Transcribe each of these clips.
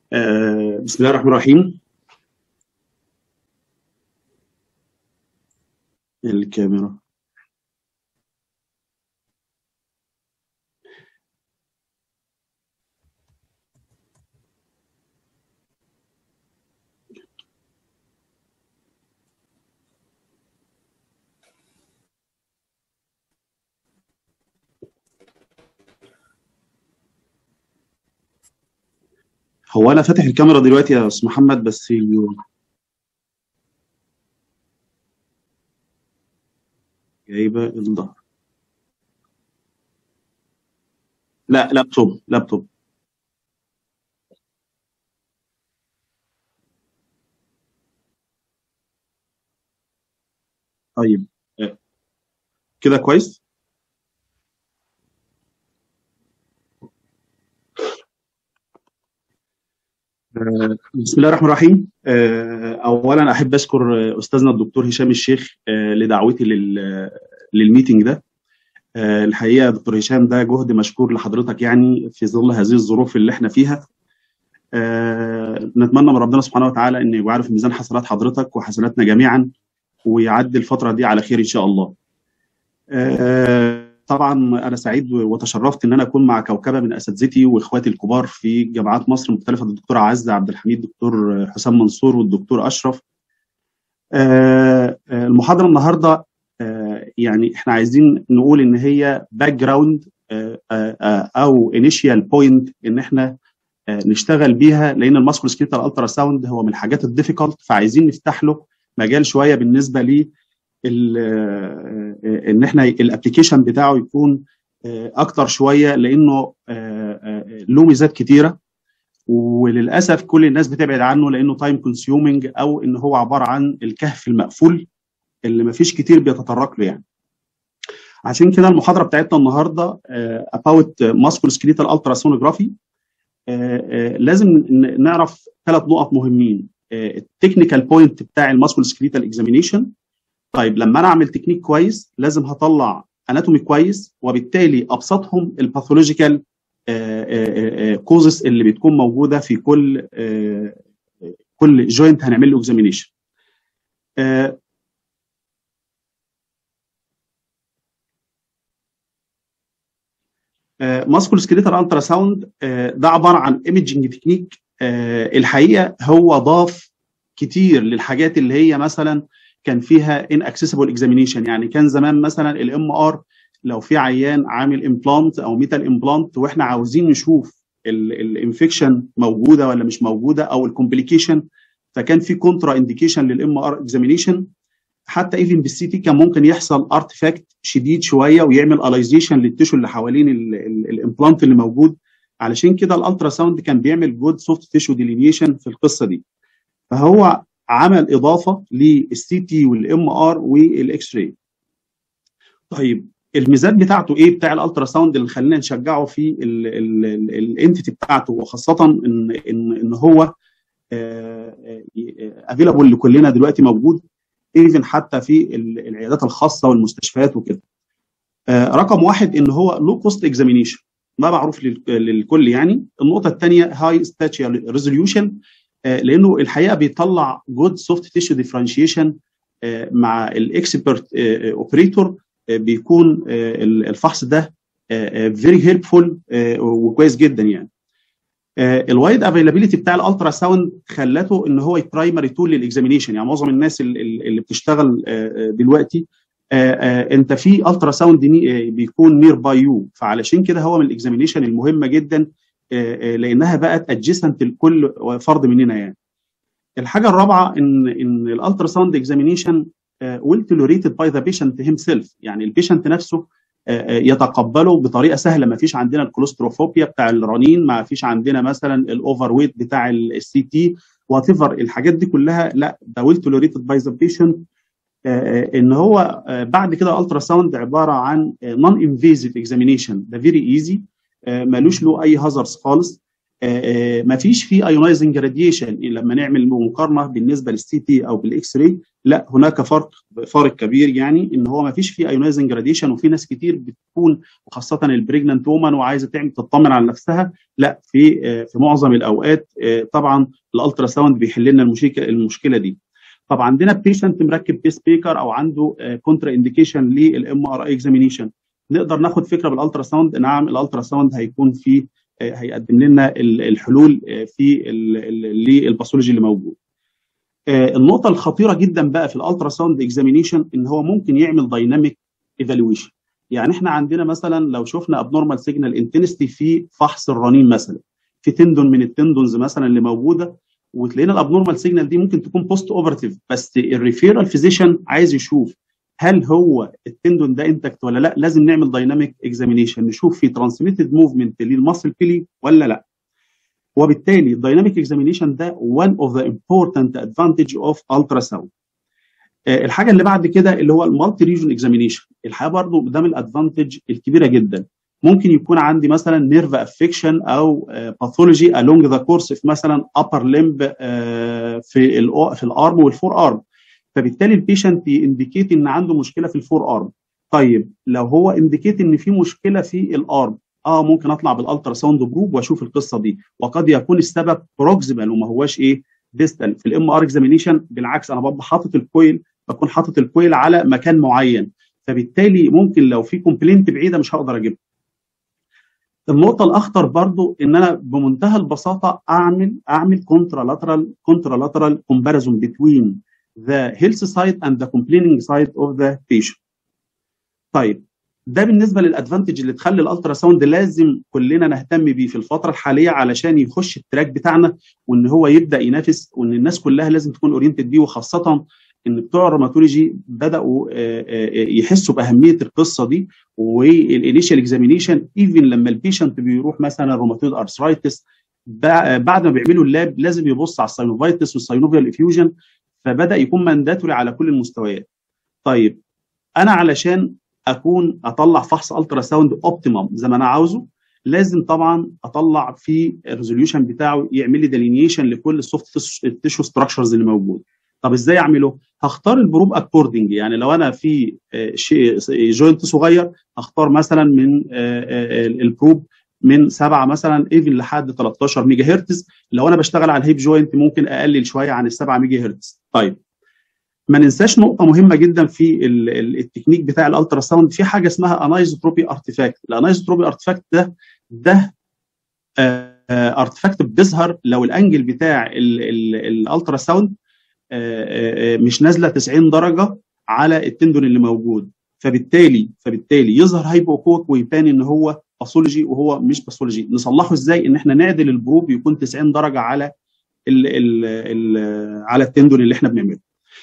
آه، بسم الله الرحمن الرحيم الكاميرا هو انا فاتح الكاميرا دلوقتي يا استاذ محمد بس جايبه الظهر لا لابتوب لابتوب طيب آه، كده كويس آه، بسم الله الرحمن الرحيم آه، اولا احب اشكر آه، استاذنا الدكتور هشام الشيخ آه، لدعوتي لل- للميتنج ده آه، الحقيقه يا دكتور هشام ده جهد مشكور لحضرتك يعني في ظل هذه الظروف اللي احنا فيها آه، نتمنى من ربنا سبحانه وتعالى ان يجعله في ميزان حسنات حضرتك وحسناتنا جميعا ويعدي الفتره دي على خير ان شاء الله آه، طبعا انا سعيد وتشرفت ان انا اكون مع كوكبه من اساتذتي واخواتي الكبار في جامعات مصر المختلفه الدكتور عزه عبد الحميد الدكتور حسام منصور والدكتور اشرف آه، آه، المحاضره النهارده آه، يعني احنا عايزين نقول ان هي باك جراوند او انيشيال بوينت ان احنا آه، نشتغل بيها لان الماسكول سكيتال الترا ساوند هو من الحاجات الديفيكالت فعايزين نفتح له مجال شويه بالنسبه ل ان احنا الابلكيشن بتاعه يكون آه، اكتر شويه لانه آه، آه، له ميزات كتيره وللاسف كل الناس بتبعد عنه لانه تايم كونسيومينج او ان هو عباره عن الكهف المقفول اللي مفيش كتير بيتطرق له يعني عشان كده المحاضره بتاعتنا النهارده اباوت ماسكول سكريتال التراسونوجرافي لازم ن- نعرف ثلاث نقط مهمين التكنيكال بوينت بتاع الماسكول سكريتال اكزامينيشن طيب لما انا اعمل تكنيك كويس لازم هطلع اناتومي كويس وبالتالي ابسطهم الباثولوجيكال كوزس اللي بتكون موجوده في كل آه، كل جوينت هنعمل له اكزامينيشن ماسكول سكريتال الترا ساوند ده عباره عن ايمجنج تكنيك الحقيقه هو ضاف كتير للحاجات اللي هي مثلا كان فيها ان اكسسبل اكزامينيشن يعني كان زمان مثلا الام ار لو في عيان عامل امبلانت او ميتال امبلانت واحنا عاوزين نشوف الانفكشن موجوده ولا مش موجوده او الكومبليكيشن فكان في كونترا انديكيشن للام ار اكزامينيشن حتى ايفن بالسي تي كان ممكن يحصل ارتفاكت شديد شويه ويعمل الايزيشن للتيشو اللي حوالين الامبلانت اللي موجود علشان كده الالترا ساوند كان بيعمل جود سوفت تيشو ديلينيشن في القصه دي فهو عمل اضافه للسي تي والام ار والاكس راي طيب الميزات بتاعته ايه بتاع الالترا ساوند اللي خلينا نشجعه في الانتيتي بتاعته وخاصه ان ان ان هو افيلابل لكلنا دلوقتي موجود ايفن حتى في ال- العيادات الخاصه والمستشفيات وكده آه، رقم واحد ان هو لو كوست اكزامينيشن ده معروف لل- للكل يعني النقطه الثانيه هاي ستاتشر ريزوليوشن لانه الحقيقه بيطلع جود سوفت تيشو ديفرنشيشن مع الاكسبرت اوبريتور بيكون آه، الفحص ده فيري هيلبفول وكويس جدا يعني الوايد افيلابيلتي بتاع الالترا ساوند خلته ان هو برايمري تول للاكزامينيشن يعني معظم الناس ال- ال- اللي بتشتغل آه، آه، دلوقتي آه، آه، انت في الترا ساوند بيكون نير باي يو فعلشان كده هو من الاكزامينيشن المهمه جدا آه، آه، لانها بقت ادجسنت لكل فرد مننا يعني الحاجه الرابعه ان ان الالترا ساوند اكزامينيشن ويل توليريتد باي ذا بيشنت هيم سيلف يعني البيشنت نفسه آه، آه، يتقبله بطريقه سهله ما فيش عندنا الكولوستروفوبيا بتاع الرنين ما فيش عندنا مثلا الاوفر ويت بتاع السي تي وات ايفر الحاجات دي كلها لا ده ويل توليريتد باي ذا بيشنت ان هو آه، بعد كده الالترا ساوند عباره عن نون انفيزيف اكزامينيشن ده فيري ايزي مالوش له اي هازارds خالص ما فيش فيه ايونايزنج راديشن لما نعمل مقارنه بالنسبه للسي تي او بالاكس راي لا هناك فرق فارق كبير يعني ان هو ما فيش فيه ايونايزنج راديشن وفي ناس كتير بتكون وخاصه البريجننت وومن وعايزه تعمل تطمن على نفسها لا في في معظم الاوقات طبعا الالترا ساوند بيحل لنا المشكله المشكله دي طب عندنا بيشنت مركب بيس بيكر او عنده كونترا انديكيشن للام ار اي اكزامينيشن نقدر ناخد فكره بالالترا ساوند نعم الالترا ساوند هيكون فيه هيقدم لنا الحلول في للباثولوجي اللي موجود. النقطة الخطيرة جدا بقى في الالترا ساوند اكزامينيشن ان هو ممكن يعمل دايناميك ايفالويشن. يعني احنا عندنا مثلا لو شفنا ابنورمال سيجنال انتنستي في فحص الرنين مثلا في تندون من التندونز مثلا اللي موجوده وتلاقينا الابنورمال سيجنال دي ممكن تكون بوست اوبرتيف بس الريفيرال فيزيشن عايز يشوف هل هو التندون ده انتكت ولا لا لازم نعمل دايناميك اكزامينيشن نشوف في ترانسميتد موفمنت للماسل بيلي ولا لا وبالتالي الدايناميك اكزامينيشن ده one of the important advantage of ultrasound آه الحاجه اللي بعد كده اللي هو المالتي ريجن اكزامينيشن الحقيقه برضو ده من الادفانتج الكبيره جدا ممكن يكون عندي مثلا نيرف افكشن او باثولوجي uh, along the course في مثلا upper limb uh, في ال في الارم والفور ارم فبالتالي البيشنت ينديكيت ان عنده مشكله في الفور ارم طيب لو هو انديكيت ان في مشكله في الارم اه ممكن اطلع بالالترا ساوند بروب واشوف القصه دي وقد يكون السبب بروكسيمال وما هواش ايه ديستال في الام ار اكزامينيشن بالعكس انا ببقى حاطط الكويل بكون حاطط الكويل على مكان معين فبالتالي ممكن لو في كومبلينت بعيده مش هقدر اجيبها النقطه الاخطر برضو ان انا بمنتهى البساطه اعمل اعمل كونترالاترال كونترالاترال كومباريزون بتوين the health side and the complaining side of the patient. طيب ده بالنسبه للادفانتج اللي تخلي الالترا ساوند لازم كلنا نهتم بيه في الفتره الحاليه علشان يخش التراك بتاعنا وان هو يبدا ينافس وان الناس كلها لازم تكون اورينتد بيه وخاصه ان بتوع الروماتولوجي بداوا يحسوا باهميه القصه دي والانيشال اكزامينيشن ايفن لما البيشنت بيروح مثلا روماتويد ارثرايتس بعد ما بيعملوا اللاب لازم يبص على الساينوفايتس والساينوفيال افيوجن فبدا يكون مانداتوري على كل المستويات. طيب انا علشان اكون اطلع فحص الترا ساوند اوبتيمم زي ما انا عاوزه لازم طبعا اطلع في الريزوليوشن بتاعه يعمل لي ديلينيشن لكل السوفت تيشو ستراكشرز اللي موجود. طب ازاي اعمله؟ هختار البروب اكوردنج يعني لو انا في شيء جوينت صغير هختار مثلا من البروب من 7 مثلا ايفن لحد 13 ميجا هرتز لو انا بشتغل على الهيب جوينت ممكن اقلل شويه عن ال 7 ميجا هرتز طيب ما ننساش نقطه مهمه جدا في التكنيك بتاع الالترا ساوند في حاجه اسمها انايزوتروبي ارتيفاكت الانايزوتروبي ارتيفاكت ده ده ارتيفاكت بتظهر لو الانجل بتاع الالترا ساوند مش نازله 90 درجه على التندون اللي موجود فبالتالي فبالتالي يظهر هايبوكوك ويبان ان هو باثولوجي وهو مش باثولوجي نصلحه ازاي ان احنا نعدل البروب يكون 90 درجه على ال ال ال على التندون اللي احنا بنعمله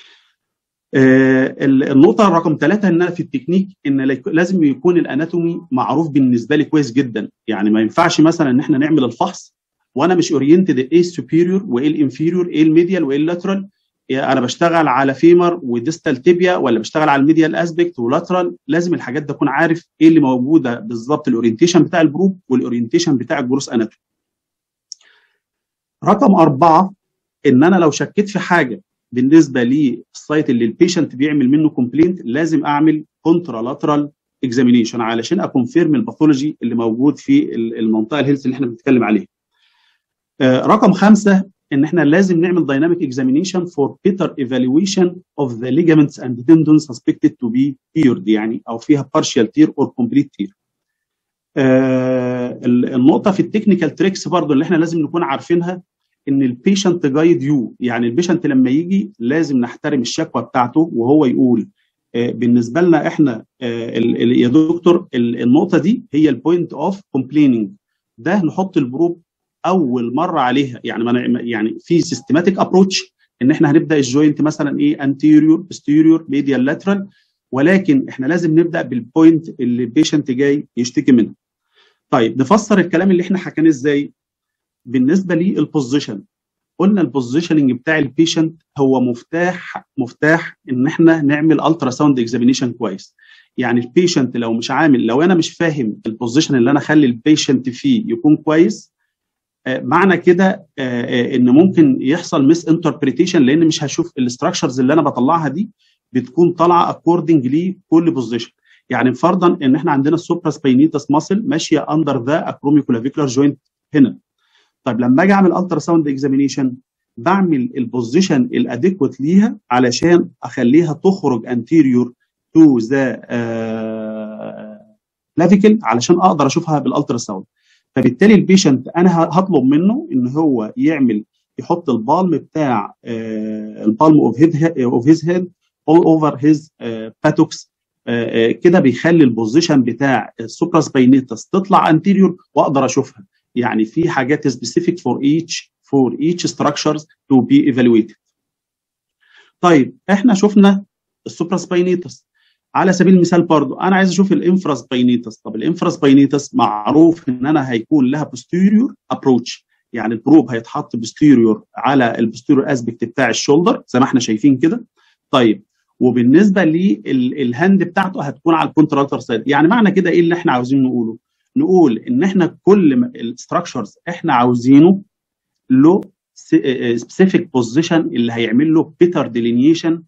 آه النقطه رقم ثلاثة ان في التكنيك ان لازم يكون الاناتومي معروف بالنسبه لي كويس جدا يعني ما ينفعش مثلا ان احنا نعمل الفحص وانا مش اورينتد ايه السوبيريور وايه الانفيريور ايه الميديال وايه اللاترال انا بشتغل على فيمر وديستال تيبيا ولا بشتغل على الميديال اسبكت ولاترال لازم الحاجات ده اكون عارف ايه اللي موجوده بالظبط الاورينتيشن بتاع البروب والاورينتيشن بتاع الجروس اناتومي رقم أربعة إن أنا لو شكيت في حاجة بالنسبة للسايت اللي البيشنت بيعمل منه كومبلينت لازم أعمل كونترالاترال اكزامينيشن علشان اكونفيرم الباثولوجي اللي موجود في المنطقه الهيلث اللي احنا بنتكلم عليها. آه رقم خمسه ان احنا لازم نعمل دايناميك اكزامينيشن فور بيتر ايفالويشن اوف ذا ligaments اند tendons suspected to be teared يعني او فيها partial tear or complete tear. آه النقطه في التكنيكال تريكس برضو اللي احنا لازم نكون عارفينها ان البيشنت جايد يو يعني البيشنت لما يجي لازم نحترم الشكوى بتاعته وهو يقول آه بالنسبه لنا احنا آه يا دكتور النقطه دي هي البوينت اوف كومبليننج ده نحط البروب اول مره عليها يعني ما يعني في سيستماتيك ابروتش ان احنا هنبدا الجوينت مثلا ايه انتيريور بوستيريور ميديال لاترال ولكن احنا لازم نبدا بالبوينت اللي البيشنت جاي يشتكي منه طيب نفسر الكلام اللي احنا حكيناه ازاي بالنسبه للبوزيشن قلنا البوزيشننج بتاع البيشنت هو مفتاح مفتاح ان احنا نعمل الترا ساوند اكزامينيشن كويس يعني البيشنت لو مش عامل لو انا مش فاهم البوزيشن اللي انا اخلي البيشنت فيه يكون كويس آه، معنى كده آه، آه، ان ممكن يحصل ميس انتربريتيشن لان مش هشوف الاستراكشرز اللي انا بطلعها دي بتكون طالعه اكوردنج لكل بوزيشن يعني فرضا ان احنا عندنا السوبرا سباينيتس ماسل ماشيه اندر ذا اكروميكولافيكولار جوينت هنا طيب لما اجي اعمل الترا ساوند اكزامينيشن بعمل البوزيشن الاديكوت ليها علشان اخليها تخرج انتيريور تو ذا كلافيكل علشان اقدر اشوفها بالالترا ساوند فبالتالي البيشنت انا ه- هطلب منه ان هو يعمل يحط البالم بتاع البالم اوف هيد اوف هيز هيد all over his باتوكس كده بيخلي البوزيشن بتاع السوبرا سباينيتس تطلع انتيريور واقدر اشوفها يعني في حاجات سبيسيفيك فور ايتش فور ايتش ستراكشرز تو بي ايفالويتد طيب احنا شفنا السوبرا سباينيتس على سبيل المثال برضو انا عايز اشوف الانفرا سباينيتس طب الانفرا سباينيتس معروف ان انا هيكون لها بوستيريور ابروتش يعني البروب هيتحط بوستيريور على البوستيريور اسبكت بتاع الشولدر زي ما احنا شايفين كده طيب وبالنسبه للهاند بتاعته هتكون على الكونترالتر سايد يعني معنى كده ايه اللي احنا عاوزين نقوله نقول ان احنا كل الستراكشرز احنا عاوزينه له سبيسيفيك بوزيشن اللي هيعمل له بيتر ديلينيشن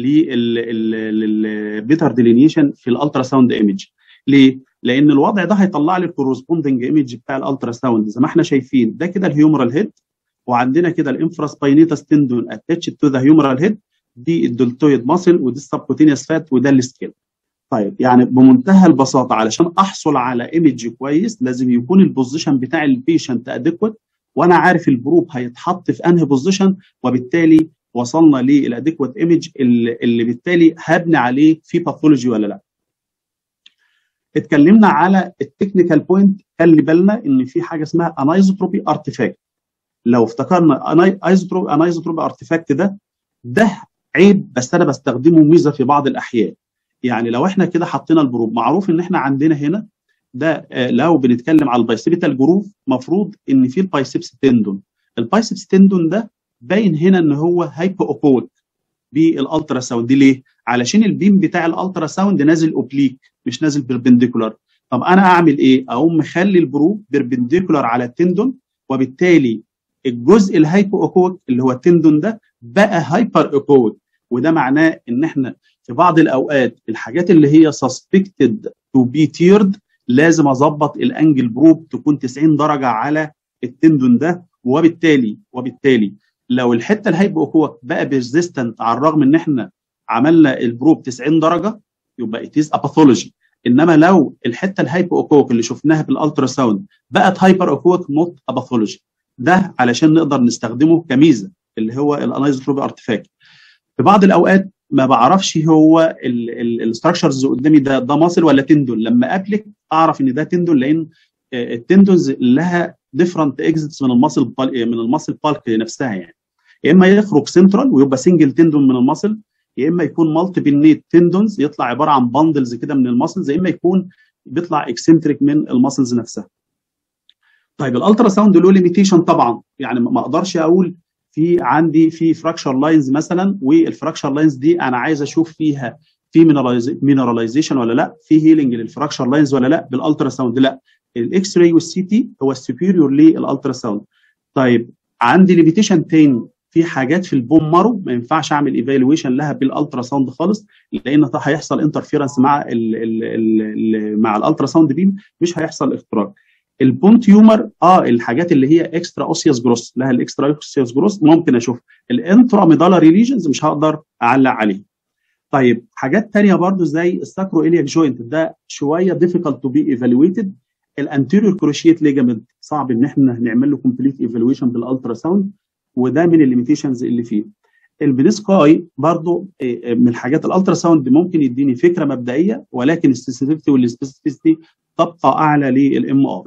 للبيتر ديلينيشن في الالترا ساوند ايمج ليه؟ لان الوضع ده هيطلع لي الكورسبوندنج ايمج بتاع الالترا ساوند زي ما احنا شايفين ده كده الهيومرال هيد وعندنا كده الانفراسباينيتس تندون اتاتش تو ذا هيومرال هيد دي الدلتويد ماسل ودي السبكوتينيوس فات وده السكيل طيب يعني بمنتهى البساطه علشان احصل على ايمج كويس لازم يكون البوزيشن بتاع البيشنت اديكوت وانا عارف البروب هيتحط في انهي بوزيشن وبالتالي وصلنا للاديكوت ايمج اللي, اللي بالتالي هبني عليه في باثولوجي ولا لا اتكلمنا على التكنيكال بوينت خلي بالنا ان في حاجه اسمها انايزوتروبي ارتيفاكت لو افتكرنا انايزوتروبي انايزوتروبي ارتيفاكت ده ده عيب بس انا بستخدمه ميزه في بعض الاحيان يعني لو احنا كده حطينا البروب معروف ان احنا عندنا هنا ده آه، لو بنتكلم على البايسيبيتال جروف مفروض ان في البايسبس تندون البايسبس تندون ده باين هنا ان هو هايبو اوبويك بالالترا ساوند ليه؟ علشان البيم بتاع الالترا ساوند نازل اوبليك مش نازل بيربنديكولار طب انا اعمل ايه؟ اقوم مخلي البروب بيربنديكولار على التندون وبالتالي الجزء الهايبو اوبويك اللي هو التندون ده بقى هايبر اوبويك وده معناه ان احنا في بعض الاوقات الحاجات اللي هي سسبكتد تو بي تيرد لازم اظبط الانجل بروب تكون 90 درجه على التندون ده وبالتالي وبالتالي لو الحته الهايبو اوكوك بقى بيرزيستنت على الرغم ان احنا عملنا البروب 90 درجه يبقى اتيز اباثولوجي انما لو الحته الهايبو اوكوك اللي شفناها بالالترا ساوند بقت هايبر اوكوك نوت اباثولوجي ده علشان نقدر نستخدمه كميزه اللي هو الانايزوتروبي ارتفاكت في بعض الاوقات ما بعرفش هو الاستراكشرز قدامي ده ده ماسل ولا تندون لما ابلك اعرف ان ده تندون لان آه، التندونز لها ديفرنت اكزيتس من الماسل من الماسل بالك نفسها يعني يا اما يخرج سنترال ويبقى سنجل تندون من الماسل يا اما يكون مالتيبل نيت تندونز يطلع عباره عن باندلز كده من الماسلز يا اما يكون بيطلع اكسنتريك من الماسلز نفسها طيب الالترا ساوند له ليميتيشن طبعا يعني ما اقدرش اقول في عندي في فراكشر لاينز مثلا والفراكشر لاينز دي انا عايز اشوف فيها في مينراليزيشن ولا لا في هيلينج للفراكشر لاينز ولا لا بالالترا ساوند لا الاكس راي والسي تي هو السوبيريور للالترا ساوند طيب عندي ليميتيشن تاني في حاجات في البوم مارو ما ينفعش اعمل ايفالويشن لها بالالترا ساوند خالص لان ده هيحصل انترفيرنس مع ال ال ال مع الالترا ساوند بيم مش هيحصل اختراق البون تيومر اه الحاجات اللي هي اكسترا اوسيوس جروس لها الاكسترا اوسيوس جروس ممكن اشوف الانترا ميدالاري ليجنز مش هقدر اعلق عليه طيب حاجات تانية برضو زي الساكرو الياك جوينت ده شويه difficult to be evaluated الانتيريور كروشيت ليجامنت صعب ان احنا نعمل له كومبليت ايفالويشن بالالترا ساوند وده من الليميتيشنز اللي فيه البنسكاي برضو آه، من الحاجات الالترا ساوند ممكن يديني فكره مبدئيه ولكن السنسيتيفيتي والسبيسيفيتي تبقى اعلى للام ار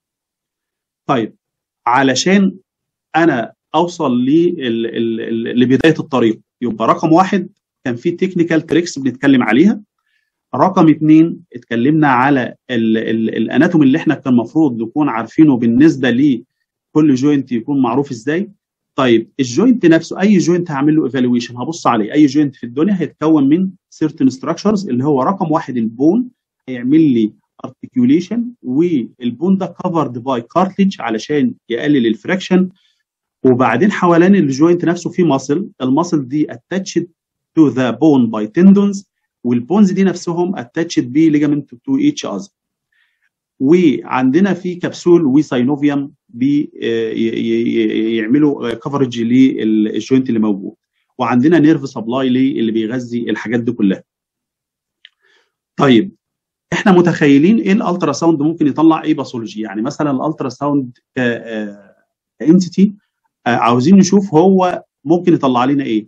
طيب علشان انا اوصل ل- ال- ال- ال- لبدايه الطريق يبقى رقم واحد كان في تكنيكال تريكس بنتكلم عليها رقم اثنين اتكلمنا على ال- ال- الاناتومي اللي احنا كان المفروض نكون عارفينه بالنسبه لكل جوينت يكون معروف ازاي طيب الجوينت نفسه اي جوينت هعمل له ايفالويشن هبص عليه اي جوينت في الدنيا هيتكون من سيرتن ستراكشرز اللي هو رقم واحد البون هيعمل لي ارتكيوليشن والبون ده كفرد باي كارتلج علشان يقلل الفراكشن وبعدين حوالين الجوينت نفسه في ماسل الماسل دي اتاتشد تو ذا بون باي تندونز والبونز دي نفسهم اتاتشد بليجامنت تو ايتش اذر وعندنا في كبسول وساينوفيوم بيعملوا كفرج للجوينت اللي موجود وعندنا نيرف سبلاي اللي بيغذي الحاجات دي كلها طيب احنا متخيلين ايه الالترا ساوند ممكن يطلع ايه باثولوجي يعني مثلا الالترا ساوند كانتيتي عاوزين نشوف هو ممكن يطلع لنا ايه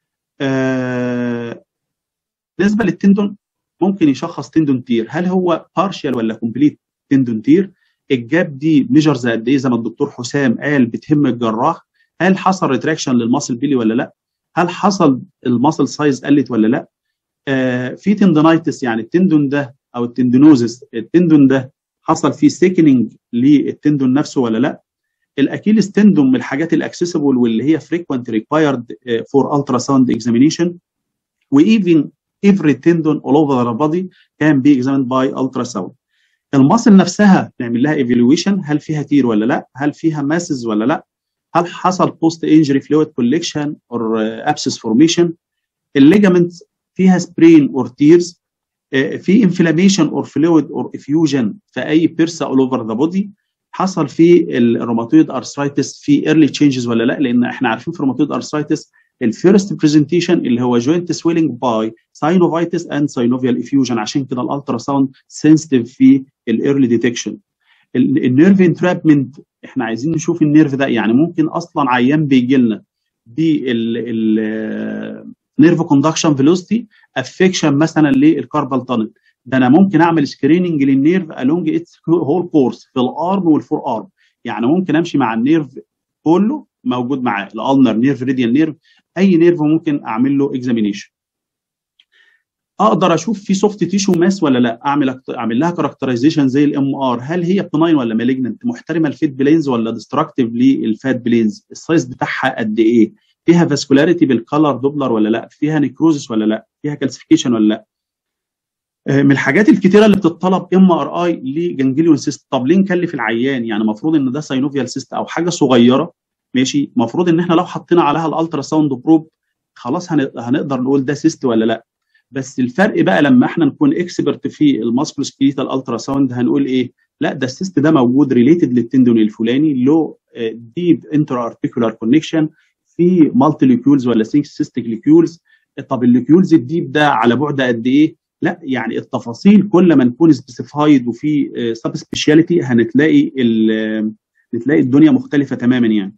آه بالنسبه للتندون ممكن يشخص تندون تير هل هو بارشال ولا كومبليت تندون تير الجاب دي ميجرز قد ايه زي ما الدكتور حسام قال بتهم الجراح هل حصل ريتراكشن للماسل بيلي ولا لا هل حصل الماسل سايز قلت ولا لا آه في تندونايتس يعني التندون ده او التندونوزس التندون ده حصل فيه سيكننج للتندون نفسه ولا لا الاكيلس تندون من الحاجات الاكسسبل واللي هي frequent required for ultrasound examination وايفن every tendon all over the body can be examined by ultrasound المصل نفسها نعمل لها evaluation هل فيها تير ولا لا هل فيها ماسز ولا لا هل حصل post injury fluid collection or abscess formation الليجامنت فيها sprain or tears في inflammation or fluid or effusion في اي بيرسا all over the body حصل في الروماتويد ارثرايتس في early changes ولا لا لان احنا عارفين في الروماتويد ارثرايتس الفيرست برزنتيشن اللي هو جوينت سويلنج باي ساينوفايتس اند ساينوفيال افيوجن عشان كده الالترا ساوند سنسيتيف في الايرلي ديتكشن النيرف انترابمنت احنا عايزين نشوف النيرف ده يعني ممكن اصلا عيان بيجي لنا بالنيرف كوندكشن فيلوسيتي افكشن مثلا للكاربال تانل ده انا ممكن اعمل سكريننج للنيرف الونج اتس هول كورس في الارم والفور ارم يعني ممكن امشي مع النيرف كله موجود معاه الالنر نيرف ريديال نيرف اي نيرف ممكن اعمل له اكزامينيشن اقدر اشوف في سوفت تيشو ماس ولا لا اعمل اعمل لها كاركترايزيشن زي الام ار هل هي بناين ولا مالجننت محترمه الفيت بلينز ولا ديستراكتيف للفات بلينز السايز بتاعها قد ايه فيها فاسكولاريتي بالكالر دوبلر ولا لا فيها نيكروزس ولا لا فيها كالسيفيكيشن ولا لا من الحاجات الكتيره اللي بتطلب ام ار اي لجنجليون سيست طب ليه نكلف العيان يعني المفروض ان ده ساينوفيال سيست او حاجه صغيره ماشي المفروض ان احنا لو حطينا عليها الالترا ساوند بروب خلاص هنقدر نقول ده سيست ولا لا بس الفرق بقى لما احنا نكون اكسبرت في الماسكولوسكيتال الترا ساوند هنقول ايه لا ده السيست ده موجود ريليتد للتندون الفلاني له ديب انتر ارتيكولار كونكشن في مالتي ليكيولز ولا سيستيك ليكيولز طب الليكيولز الديب ده على بعد قد ايه لا يعني التفاصيل كل ما نكون سبيسيفايد وفي سب سبيشاليتي هنتلاقي نتلاقي الدنيا مختلفه تماما يعني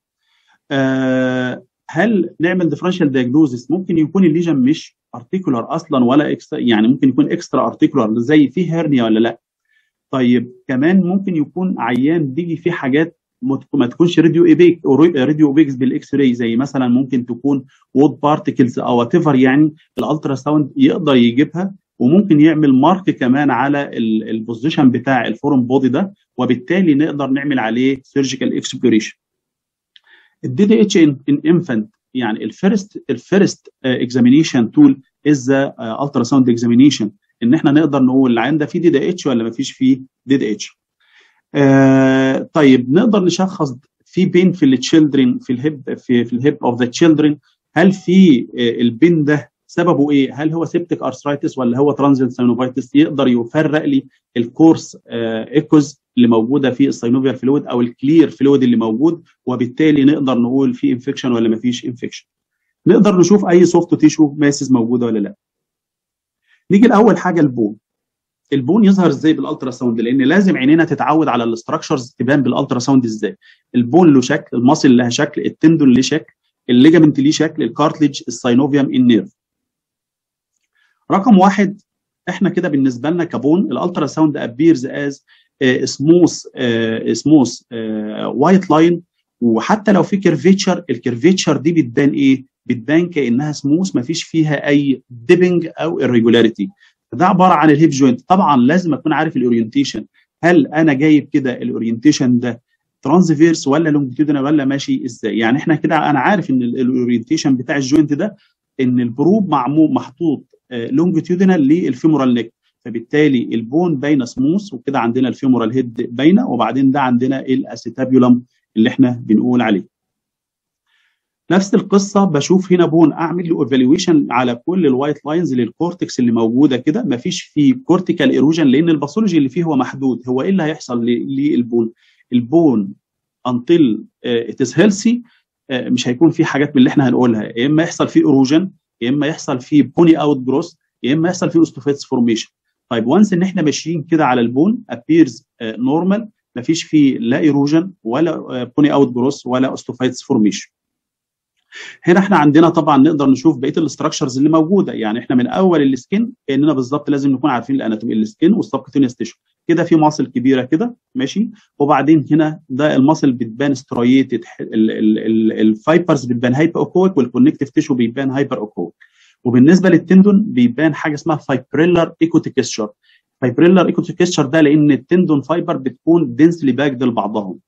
آه هل نعمل ديفرنشال دايجنوزس ممكن يكون الليجن مش ارتيكولار اصلا ولا اكسترا يعني ممكن يكون اكسترا ارتيكولار زي في هيرنيا ولا لا طيب كمان ممكن يكون عيان بيجي فيه حاجات ما تكونش راديو ايبيك او راديو اوبيكس بالاكس راي زي مثلا ممكن تكون وود بارتكلز او وات يعني الالترا ساوند يقدر يجيبها وممكن يعمل مارك كمان على البوزيشن بتاع الفورم بودي ده وبالتالي نقدر نعمل عليه سيرجيكال اكسبلوريشن الدي دي اتش ان انفانت يعني الفيرست الفيرست اكزامينيشن تول از ذا الترا ساوند اكزامينيشن ان احنا نقدر نقول العين ده فيه دي دي اتش ولا ما فيش فيه دي دي اتش آه طيب نقدر نشخص في بين في التشيلدرن في الهيب في, في الهيب اوف ذا تشيلدرن هل في آه البين ده سببه ايه؟ هل هو سيبتيك ارثرايتس ولا هو ترانزيت ساينوفايتس؟ يقدر يفرق لي الكورس آه ايكوز اللي موجوده في الساينوفيال فلويد او الكلير فلويد اللي موجود وبالتالي نقدر نقول في انفكشن ولا ما فيش انفكشن. نقدر نشوف اي سوفت تيشو ماسز موجوده ولا لا. نيجي لاول حاجه البون. البون يظهر ازاي بالالترا ساوند لان لازم عينينا تتعود على الاستراكشرز تبان بالالترا ساوند ازاي. البون له شكل، المصل لها شكل، التندون ليه شكل، الليجامنت ليه شكل، الكارتليج، الساينوفيوم، النيرف. رقم واحد احنا كده بالنسبه لنا كبون الالترا ساوند ابيرز از سموث سموث وايت لاين وحتى لو في كيرفيتشر الكيرفيتشر دي بتبان ايه؟ بتبان كانها سموث ما فيش فيها اي ديبنج او irregularity ده عباره عن الهيب جوينت طبعا لازم اكون عارف الاورينتيشن هل انا جايب كده الاورينتيشن ده ترانسفيرس ولا لونجيتودينال ولا ماشي ازاي يعني احنا كده انا عارف ان الاورينتيشن بتاع الجوينت ده ان البروب معمول محطوط لونجيتيودينال للفيمورال نيك فبالتالي البون باينه سموث وكده عندنا الفيمورال هيد باينه وبعدين ده عندنا الاسيتابيولم اللي احنا بنقول عليه نفس القصه بشوف هنا بون اعمل له ايفالويشن على كل الوايت لاينز للكورتكس اللي موجوده كده مفيش فيه كورتيكال ايروجن لان الباثولوجي اللي فيه هو محدود هو ايه اللي هيحصل للبون البون انتل ات از هيلثي مش هيكون في حاجات من اللي احنا هنقولها يا اما يحصل فيه ايروجن يا اما يحصل فيه بوني اوت جروث يا اما يحصل فيه اوستوفيتس فورميشن طيب وانس ان احنا ماشيين كده على البون ابيرز نورمال مفيش فيه لا ايروجن ولا بوني اوت جروث ولا اوستوفيتس فورميشن هنا احنا عندنا طبعا نقدر نشوف بقيه الاستراكشرز اللي موجوده يعني احنا من اول السكين كاننا بالظبط لازم نكون عارفين الاناتومي السكين والسبكتينيوس تيشو كده في ماسل كبيره كده ماشي وبعدين هنا ده الماسل بتبان سترويتد الفايبرز بتبان هايبر اوكويك والكونكتيف تيشو بيبان هايبر اوكويك وبالنسبه للتندون بيبان حاجه اسمها فايبريلر ايكوتيكستشر فايبريلر ايكوتيكستشر ده لان التندون فايبر بتكون دنسلي باكد لبعضهم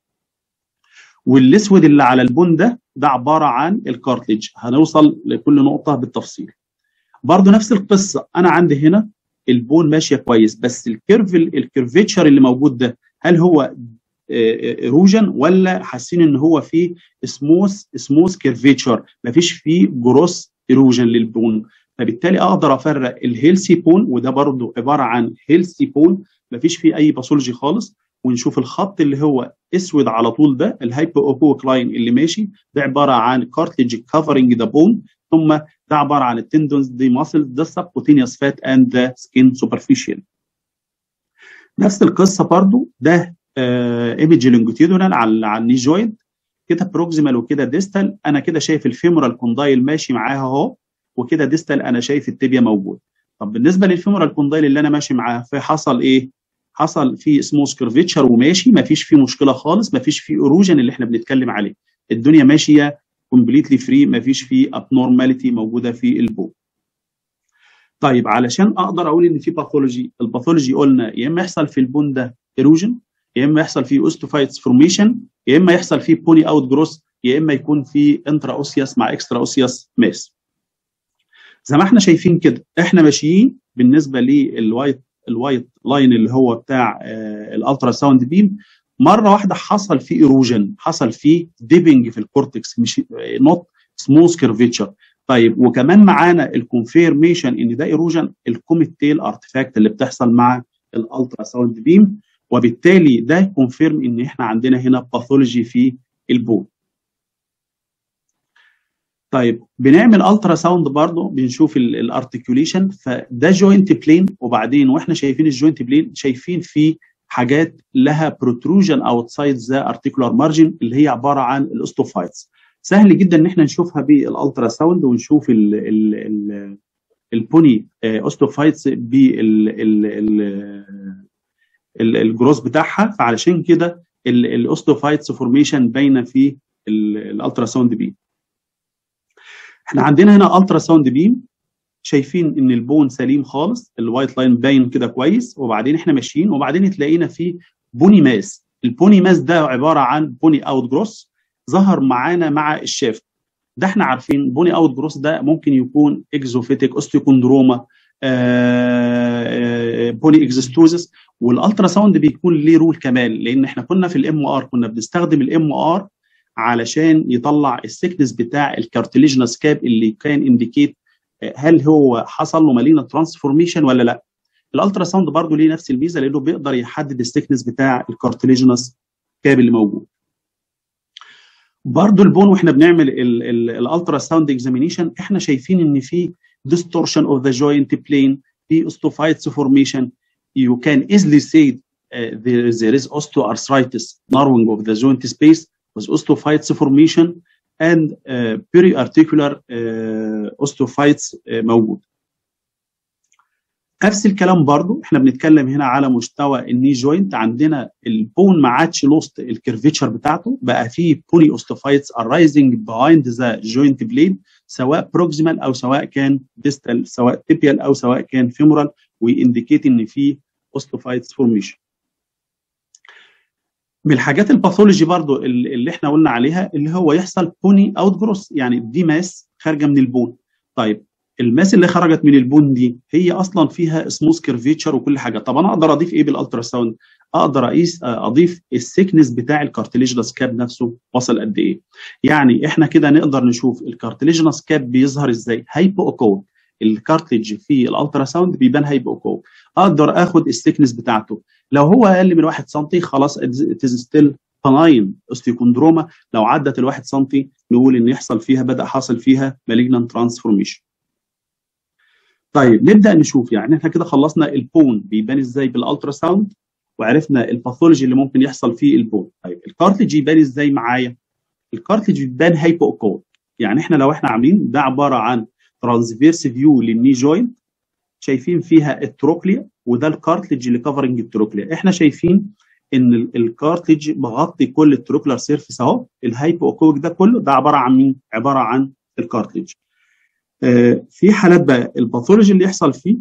والاسود اللي على البون ده ده عباره عن الكارتليج هنوصل لكل نقطه بالتفصيل برضه نفس القصه انا عندي هنا البون ماشيه كويس بس الكيرف الكيرفيتشر اللي موجود ده هل هو ايروجن ولا حاسين ان هو فيه سموث سموث كيرفيتشر مفيش فيه جروس ايروجن للبون فبالتالي اقدر افرق الهيلثي بون وده برضه عباره عن هيلثي بون مفيش فيه اي باثولوجي خالص ونشوف الخط اللي هو اسود على طول ده الهايبو اوبوك لاين اللي ماشي ده عباره عن كارتليج كفرنج ذا بون ثم ده عباره عن التندونز دي ماسل ده سبكوتينيوس فات اند ذا سكين سوبرفيشال نفس القصه برضو ده ايمج لونجيتيودونال على على الني جوينت كده بروكسيمال وكده ديستال انا كده شايف الفيمورال كوندايل ماشي معاها اهو وكده ديستال انا شايف التibia موجود طب بالنسبه للفيمورال كوندايل اللي انا ماشي معاه فحصل ايه حصل فيه سموث كيرفيتشر وماشي ما فيش فيه مشكله خالص ما فيش فيه اروجن اللي احنا بنتكلم عليه الدنيا ماشيه كومبليتلي فري ما فيش فيه ابنورماليتي موجوده في البو طيب علشان اقدر اقول ان في باثولوجي الباثولوجي قلنا يا اما يحصل في البون ده ايروجن يا اما يحصل فيه اوستوفايتس فورميشن يا اما يحصل فيه بوني اوت جروث يا اما يكون في انترا اوسياس مع اكسترا اوسياس ماس زي ما احنا شايفين كده احنا ماشيين بالنسبه للوايت الوايت لاين اللي هو بتاع آه الالترا ساوند بيم مره واحده حصل فيه ايروجن حصل فيه ديبنج في الكورتكس مش نوت سموث كيرفيتشر طيب وكمان معانا الكونفيرميشن ان ده ايروجن الكوميت تيل ارتفاكت اللي بتحصل مع الالترا ساوند بيم وبالتالي ده كونفيرم ان احنا عندنا هنا باثولوجي في البون طيب بنعمل الترا ساوند برضه بنشوف الارتكيوليشن فده جوينت بلين وبعدين واحنا شايفين الجوينت بلين شايفين فيه حاجات لها بروتروجن اوتسايد ذا ارتيكولار مارجن اللي هي عباره عن الاستوفايتس سهل جدا ان احنا نشوفها بالالترا ساوند ونشوف ال ال ال البوني اوستوفايتس بال الجروس بتاعها فعلشان كده الاوستوفايتس فورميشن باينه في الالترا ساوند بي احنا عندنا هنا الترا ساوند بيم شايفين ان البون سليم خالص الوايت لاين باين كده كويس وبعدين احنا ماشيين وبعدين تلاقينا في بوني ماس البوني ماس ده عباره عن بوني اوت جروس ظهر معانا مع الشافت ده احنا عارفين بوني اوت جروس ده ممكن يكون اكزوفيتيك اوستيوكوندروما بولي اكزيستوزس والالترا ساوند بيكون ليه رول كمان لان احنا كنا في الام ار كنا بنستخدم الام ار علشان يطلع السكنس بتاع الكارتليجنس كاب اللي كان انديكيت هل هو حصل له مالينا ترانسفورميشن ولا لا الالترا ساوند برضه ليه نفس الميزه لانه بيقدر يحدد السكنس بتاع الكارتليجنس كاب اللي موجود برضه البون واحنا بنعمل الالترا ساوند اكزامينيشن احنا شايفين ان في distortion of the joint plane في osteophytes formation you can easily say uh, there, there is osteoarthritis narrowing of the joint space with osteophytes formation and uh, periarticular uh, osteophytes uh, موجود نفس الكلام برضو احنا بنتكلم هنا على مستوى الني جوينت عندنا البون ما عادش لوست الكيرفيتشر بتاعته بقى فيه بوني اوستوفايتس ارايزنج بيهايند ذا جوينت بليد سواء بروكسيمال او سواء كان ديستال سواء تيبيال او سواء كان فيمورال وينديكيت ان في اوستوفايتس فورميشن من الحاجات الباثولوجي برضو اللي احنا قلنا عليها اللي هو يحصل بوني اوت جروس يعني دي ماس خارجه من البون طيب الماس اللي خرجت من البون دي هي اصلا فيها سموث كيرفيتشر وكل حاجه طب انا اقدر اضيف ايه بالالترا ساوند اقدر اقيس اضيف السيكنس بتاع الكارتليجنس كاب نفسه وصل قد ايه يعني احنا كده نقدر نشوف الكارتليجنس كاب بيظهر ازاي هايبو اوكوك الكارتليج في الالترا ساوند بيبان هايبو اوكوك اقدر اخد السيكنس بتاعته لو هو اقل من 1 سم خلاص اتز ستيل فناين اوستيوكوندروما لو عدت ال 1 سم نقول ان يحصل فيها بدا حاصل فيها مالجنان ترانسفورميشن طيب نبدا نشوف يعني احنا كده خلصنا البون بيبان ازاي بالالترا ساوند وعرفنا الباثولوجي اللي ممكن يحصل فيه البون طيب الكارتلج يبان ازاي معايا الكارتلج بيبان هايبو اوكول يعني احنا لو احنا عاملين ده عباره عن ترانسفيرس فيو للني جوينت شايفين فيها التروكليا وده الكارتلج اللي كفرنج التروكليا احنا شايفين ان الكارتلج مغطي كل التروكلر سيرفيس اهو الهايبو اوكويك ده كله ده عباره عن مين عباره عن الكارتلج آه في حالات بقى الباثولوجي اللي يحصل فيه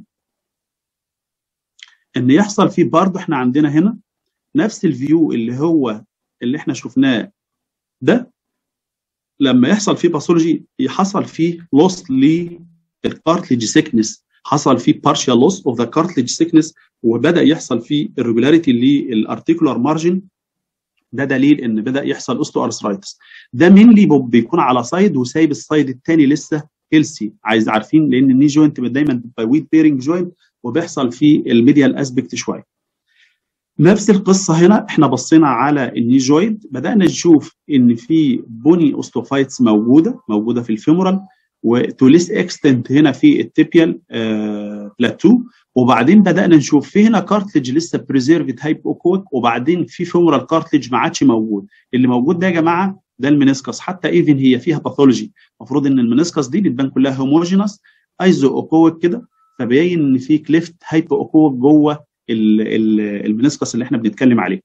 ان يحصل فيه برضه احنا عندنا هنا نفس الفيو اللي هو اللي احنا شفناه ده لما يحصل فيه باثولوجي يحصل فيه لوس للكارتلج سيكنس حصل فيه partial loss of the cartilage thickness وبدا يحصل فيه irregularity للارتيكولار مارجن ده دليل ان بدا يحصل اوستو ارثرايتس ده مينلي بيكون على سايد وسايب السايد الثاني لسه هيلسي عايز عارفين لان الني جوينت دايما بيبقى ويت بيرنج جوينت وبيحصل فيه الميديال اسبكت شويه نفس القصه هنا احنا بصينا على الني جوينت بدانا نشوف ان في بوني اوستوفايتس موجوده موجوده في الفيمورال وتوليس اكستنت هنا في التيبيال آه بلاتو وبعدين بدانا نشوف في هنا كارتلج لسه بريزيرفد هايب اوكويك وبعدين في فيمورال كارتلج ما عادش موجود اللي موجود ده يا جماعه ده المنسكس حتى ايفن هي فيها باثولوجي المفروض ان المنسكس دي بتبان كلها هوموجينس ايزو اوكويك كده فبيبين ان في كليفت هايب اوكويك جوه المنسكس اللي احنا بنتكلم عليه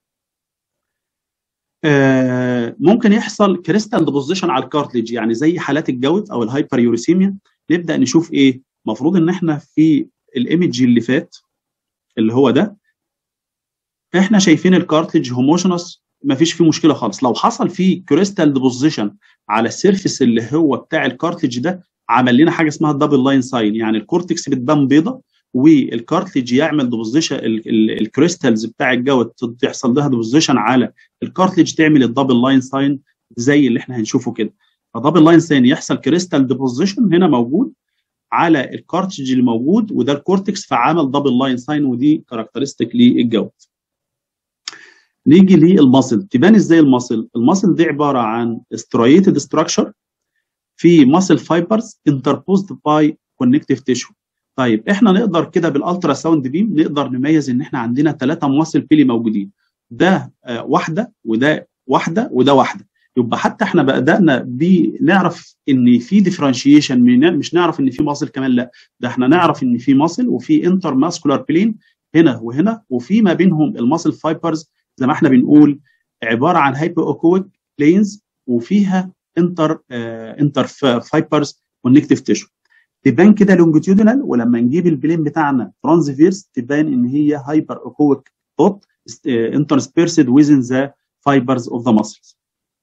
آه ممكن يحصل كريستال ديبوزيشن على الكارتليج يعني زي حالات الجوت او الهايبر يوريسيميا نبدا نشوف ايه المفروض ان احنا في الايمج اللي فات اللي هو ده احنا شايفين الكارتليج هوموجينس ما فيش فيه مشكله خالص لو حصل فيه كريستال ديبوزيشن على السيرفيس اللي هو بتاع الكارتليج ده عمل لنا حاجه اسمها الدبل لاين ساين يعني الكورتكس بتبان بيضه والكارتليج يعمل ديبوزيشن الكريستالز بتاع الجوت تحصل لها ديبوزيشن على الكارتليج تعمل الدبل لاين ساين زي اللي احنا هنشوفه كده فدبل لاين ساين يحصل كريستال ديبوزيشن هنا موجود على الكارتليج اللي موجود وده الكورتكس فعمل دبل لاين ساين ودي كاركترستيك للجوت نيجي للماسل تبان ازاي الماسل الماسل دي عباره عن ستريتد ستراكشر في ماسل فايبرز انتربوزد باي كونكتيف تيشو طيب احنا نقدر كده بالالترا ساوند بيم نقدر نميز ان احنا عندنا ثلاثه ماسل بيلي موجودين ده آه واحده وده واحده وده واحده يبقى حتى احنا بدانا بنعرف ان في ديفرنشيشن مش نعرف ان في ماسل كمان لا ده احنا نعرف ان في ماسل وفي انتر ماسكولار بلين هنا وهنا وفي ما بينهم الماسل فايبرز زي ما احنا بنقول عباره عن هايبو اوكويك بلينز وفيها انتر آه انتر فايبرز كونكتيف تيشو تبان كده لونجيتيودينال ولما نجيب البلين بتاعنا ترانسفيرس تبان ان هي هايبر اوكويك دوت انترسبيرسد ويزن ذا فايبرز اوف ذا ماسلز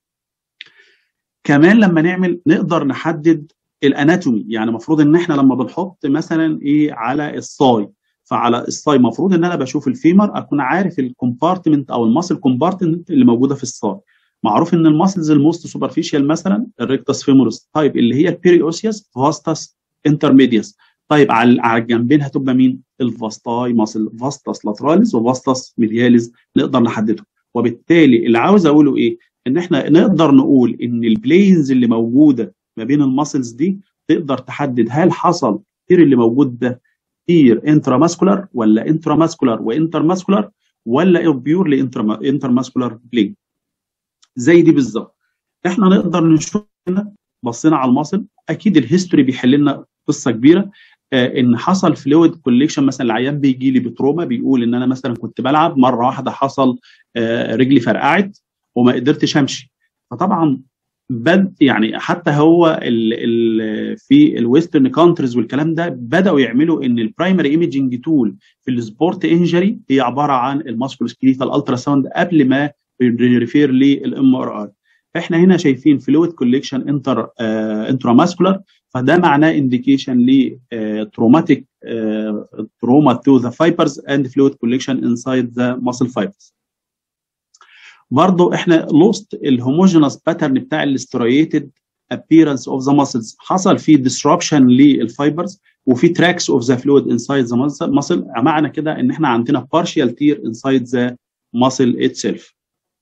كمان لما نعمل نقدر نحدد الاناتومي يعني المفروض ان احنا لما بنحط مثلا ايه على الصاي فعلى الصاي المفروض ان انا بشوف الفيمر اكون عارف الكومبارتمنت او الماسل كومبارتمنت اللي موجوده في الصاي معروف ان الماسلز الموست سوبرفيشال مثلا الريكتس فيمورس طيب اللي هي البيريوسيوس فاستس انترميديوس طيب على على الجنبين هتبقى مين الفاستاي ماسل فاستس لاتراليس وفاستس ميدياليس نقدر نحددهم وبالتالي اللي عاوز اقوله ايه ان احنا نقدر نقول ان البلينز اللي موجوده ما بين الماسلز دي تقدر تحدد هل حصل التير اللي موجود ده تير انترا ماسكولار ولا انترا ماسكولار وانتر ماسكولار ولا بيور لانتر ماسكولار بلين زي دي بالظبط احنا نقدر نشوف هنا بصينا على الماسل اكيد الهيستوري بيحل لنا قصه كبيره آه ان حصل فلويد كوليكشن مثلا العيان بيجي لي بتروما بيقول ان انا مثلا كنت بلعب مره واحده حصل آه رجلي فرقعت وما قدرتش امشي فطبعا بد يعني حتى هو ال ال في الويسترن كونتريز والكلام ده بداوا يعملوا ان البرايمري ايمجنج تول في السبورت انجري هي عباره عن الماسكولو سكيليتال الترا ساوند قبل ما ريفير للام ار اي احنا هنا شايفين فلويد كوليكشن انتر آه انترا ماسكولار فده معناه انديكيشن ل تروماتيك تروما تو ذا فايبرز اند فلويد كوليكشن انسايد ذا ماسل فايبرز برضه احنا لوست الهوموجينوس باترن بتاع الاستريتد appearance of the muscles حصل في disruption للفايبرز وفي tracks of the fluid inside the muscle معنى كده ان احنا عندنا partial tear inside the muscle itself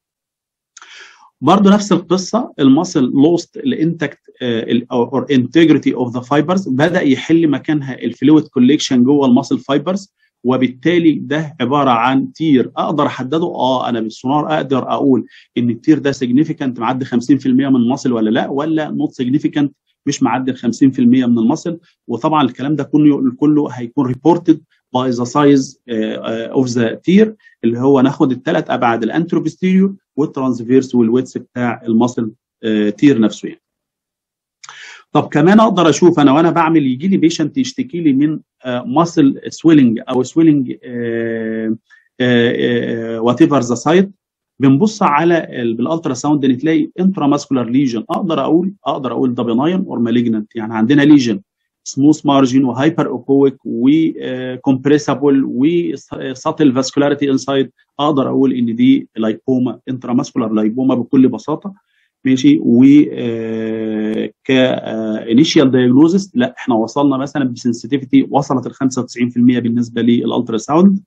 برضه نفس القصه الماسل لوست الانتكت اور انتجريتي اوف ذا فايبرز بدا يحل مكانها الفلويد كوليكشن جوه الماسل فايبرز وبالتالي ده عباره عن تير اقدر احدده اه انا بالسونار اقدر اقول ان التير ده سيجنيفيكانت معدي 50% من المصل ولا لا ولا نوت سيجنيفيكانت مش معدي 50% من المصل وطبعا الكلام ده كله كله هيكون ريبورتد باي ذا سايز اوف ذا تير اللي هو ناخد الثلاث ابعاد الانتروبستيريور والترانسفيرس والويتس بتاع المصل تير نفسه يعني. طب كمان اقدر اشوف انا وانا بعمل يجي لي بيشنت يشتكي لي من ماسل سويلنج او سويلنج وات ايفر ذا سايت بنبص على بالالترا ساوند نتلاقي انترا ماسكولار ليجن اقدر اقول اقدر اقول ده بناين اور مالجننت يعني عندنا ليجن سموث مارجن وهايبر اوكويك وكومبريسابل وساتل فاسكولاريتي انسايد اقدر اقول ان دي لايبوما انترا ماسكولار لايبوما بكل بساطه ماشي و كانيشيال دايجنوزس لا احنا وصلنا مثلا بسنسيتيفيتي وصلت ل 95% بالنسبه للالترا ساوند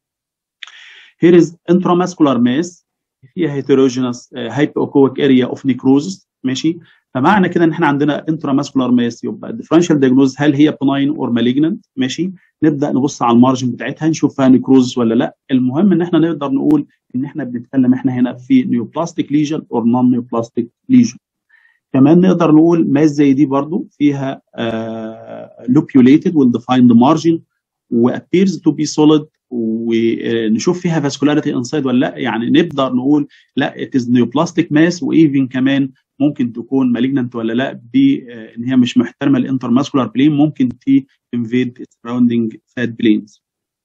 here is intramuscular mass فيها هيتروجينس هايبوكويك اريا اوف نيكروزس ماشي فمعنى كده ان احنا عندنا انتراماسكولار ماس يبقى الديفرنشال دايجنوز هل هي بناين اور مالجننت ماشي نبدا نبص على المارجن بتاعتها نشوف فيها نيكروزس ولا لا المهم ان احنا نقدر نقول ان احنا بنتكلم احنا هنا في نيوبلاستيك ليجن اور نون نيوبلاستيك ليجن كمان نقدر نقول ماس زي دي برضو فيها لوبيوليتد ويل ديفايند مارجن وابيرز تو بي سوليد ونشوف فيها فاسكولاريتي انسايد ولا لا يعني نقدر نقول لا ات از نيوبلاستيك ماس وايفن كمان ممكن تكون مالجننت ولا لا بان هي مش محترمه الانترماسكولار بلين ممكن تي انفيد سراوندينج فات بلينز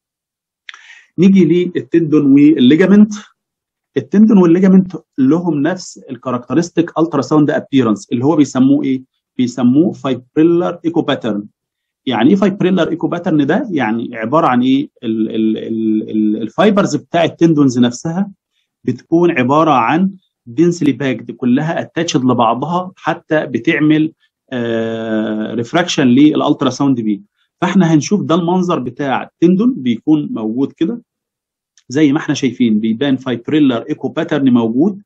نيجي للتندون والليجامنت التندون والليجامنت لهم نفس الكاركترستيك الترا ساوند ابييرنس اللي هو بيسموه ايه؟ بيسموه فايبريلر ايكو باترن يعني ايه فايبريلر ايكو باترن ده؟ يعني عباره عن ايه؟ ال ال ال الفايبرز بتاع التندونز نفسها بتكون عباره عن دنسلي باكد كلها اتاتشد لبعضها حتى بتعمل آه ريفراكشن للالترا ساوند بي فاحنا هنشوف ده المنظر بتاع التندون بيكون موجود كده زي ما احنا شايفين بيبان فايبريلر ايكو باترن موجود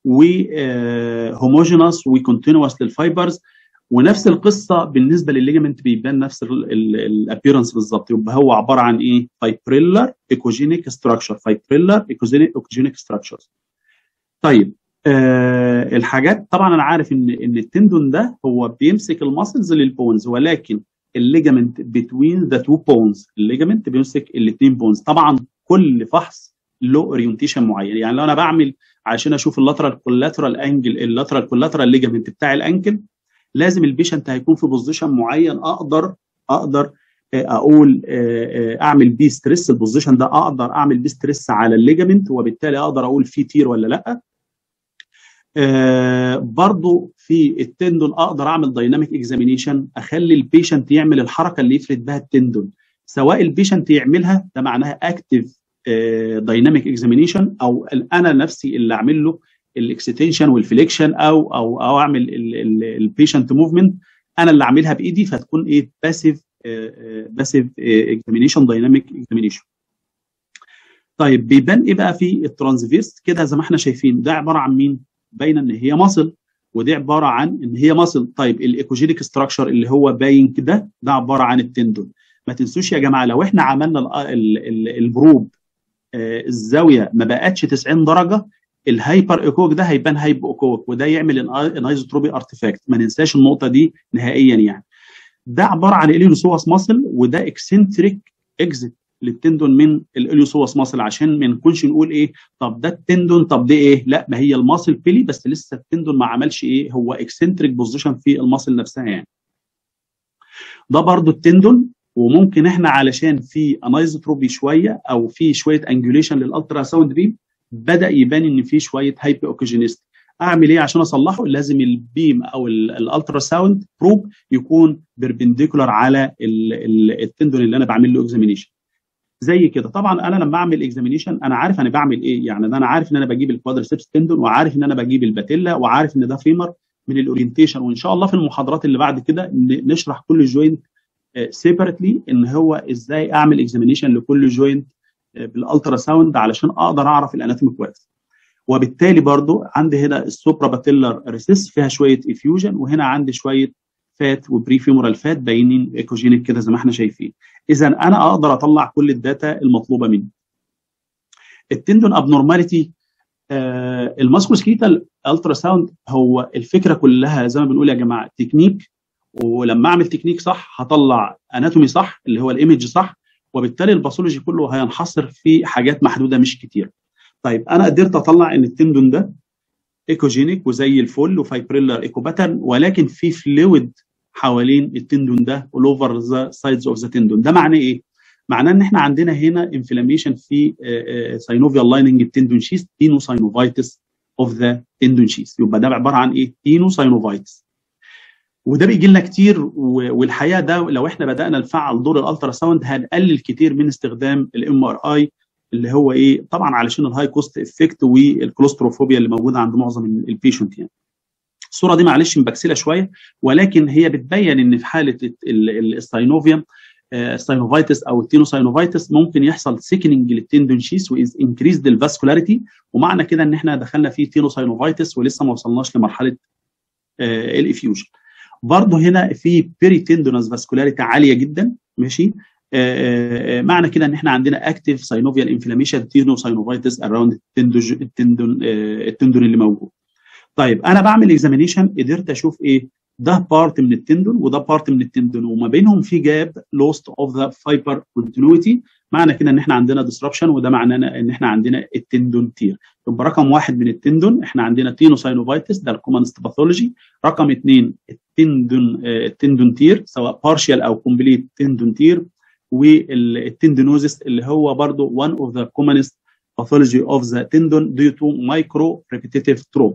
وهوموجينوس وكونتينوس للفايبرز ونفس القصه بالنسبه للليجمنت بيبان نفس الابييرنس بالظبط يبقى هو عباره عن ايه فايبريلر ايكوجينيك ستراكشر فايبريلر ايكوجينيك ستراكشر طيب آه الحاجات طبعا انا عارف ان ان التندون ده هو بيمسك الماسلز للبونز ولكن الليجمنت بتوين ذا تو بونز الليجمنت بيمسك الاثنين بونز طبعا كل فحص له اورينتيشن معين يعني لو انا بعمل عشان اشوف اللاترال كولاترال انجل اللاترال كولاترال ليجمنت بتاع الانكل لازم البيشنت هيكون في بوزيشن معين اقدر اقدر اقول اعمل بيه ستريس البوزيشن ده اقدر اعمل بيه ستريس على الليجمنت وبالتالي اقدر اقول في تير ولا لا آه برضو في التندون اقدر اعمل دايناميك اكزامينيشن اخلي البيشنت يعمل الحركه اللي يفرد بها التندون سواء البيشنت يعملها ده معناها اكتف دايناميك اكزامينيشن او انا نفسي اللي اعمل له الاكستنشن والفليكشن او او او اعمل البيشنت موفمنت انا اللي اعملها بايدي فتكون ايه باسيف باسيف اكزامينيشن دايناميك اكزامينيشن طيب بيبان ايه بقى في الترانسفيرس كده زي ما احنا شايفين ده عباره عن مين باينه ان هي مصل ودي عباره عن ان هي مصل طيب الايكوجينيك ستراكشر اللي هو باين كده ده عباره عن التندون ما تنسوش يا جماعه لو احنا عملنا البروب آه الزاويه ما بقتش 90 درجه الهايبر ايكوك ده هيبان هايبو ايكوك وده يعمل انايزوتروبي ارتفاكت ما ننساش النقطه دي نهائيا يعني ده عباره عن اليونسوس ماسل وده اكسنتريك اكزيت للتندون من الاليوسوس ماسل عشان ما نكونش نقول ايه طب ده التندون طب ده ايه لا ما هي الماسل بيلي بس لسه التندون ما عملش ايه هو اكسنتريك بوزيشن في الماسل نفسها يعني ده برضو التندون وممكن احنا علشان في انايزوتروبي شويه او في شويه انجوليشن للالترا ساوند بيم بدا يبان ان في شويه هايبو اوكيجينيست اعمل ايه عشان اصلحه لازم البيم او الالترا ساوند بروب يكون بيربنديكولار على التندون اللي انا بعمل له اكزامينيشن زي كده طبعا انا لما اعمل اكزامينيشن انا عارف انا بعمل ايه يعني ده انا عارف ان انا بجيب الكوادرسبس تندون وعارف ان انا بجيب الباتيلا وعارف ان ده فيمر من الاورينتيشن وان شاء الله في المحاضرات اللي بعد كده نشرح كل جوينت سيبرتلي ان هو ازاي اعمل اكزامينيشن لكل جوينت بالالترا ساوند علشان اقدر اعرف الاناتومي كويس وبالتالي برضو عندي هنا السوبرا باتيلر ريسيس فيها شويه افيوجن وهنا عندي شويه فات وبري فيمورال فات باينين ايكوجينيك كده زي ما احنا شايفين اذا انا اقدر اطلع كل الداتا المطلوبه مني التندون ابنورماليتي آه الماسكوسكيتال الترا ساوند هو الفكره كلها زي ما بنقول يا جماعه تكنيك ولما اعمل تكنيك صح هطلع اناتومي صح اللي هو الايمج صح وبالتالي الباثولوجي كله هينحصر في حاجات محدوده مش كتير طيب انا قدرت اطلع ان التندون ده ايكوجينيك وزي الفل وفايبريلر ايكو باترن ولكن في فلويد حوالين التندون ده all over the sides of the tendon ده معناه ايه؟ معناه ان احنا عندنا هنا انفلاميشن في ساينوفيال لايننج التندون شيست تينو ساينوفايتس اوف ذا تندون شيست يبقى ده عباره عن ايه؟ تينو ساينوفايتس وده بيجي لنا كتير والحقيقه ده لو احنا بدانا نفعل دور الالترا ساوند هنقلل كتير من استخدام الام ار اي اللي هو ايه طبعا علشان الهاي كوست افكت والكلوستروفوبيا اللي موجوده عند معظم البيشنت يعني الصوره دي معلش مبكسله شويه ولكن هي بتبين ان في حاله الساينوفيوم الساينوفايتس او التينوساينوفايتس ممكن يحصل سيكننج للتندون شيس واز انكريزد الفاسكولاريتي ومعنى كده ان احنا دخلنا في تينوساينوفايتس ولسه ما وصلناش لمرحله الافيوجن برضه هنا في بيري تندونس فاسكولاريتي عاليه جدا ماشي معنى كده ان احنا عندنا اكتيف ساينوفيال انفلاميشن تينوساينوفايتس اراوند التندون التندون اللي موجود طيب انا بعمل اكزامينيشن قدرت اشوف ايه ده بارت من التندون وده بارت من التندون وما بينهم في جاب لوست اوف ذا فايبر كونتينيوتي معنى كده ان احنا عندنا ديسربشن وده معناه ان احنا عندنا التندون تير يبقى رقم واحد من التندون احنا عندنا تينوساينوفايتس ده الكومنست باثولوجي رقم اثنين التندون التندون تير سواء بارشال او كومبليت تندون تير والتندينوزيس اللي هو برضه one of the commonest pathology of the tendon due to micro repetitive trauma.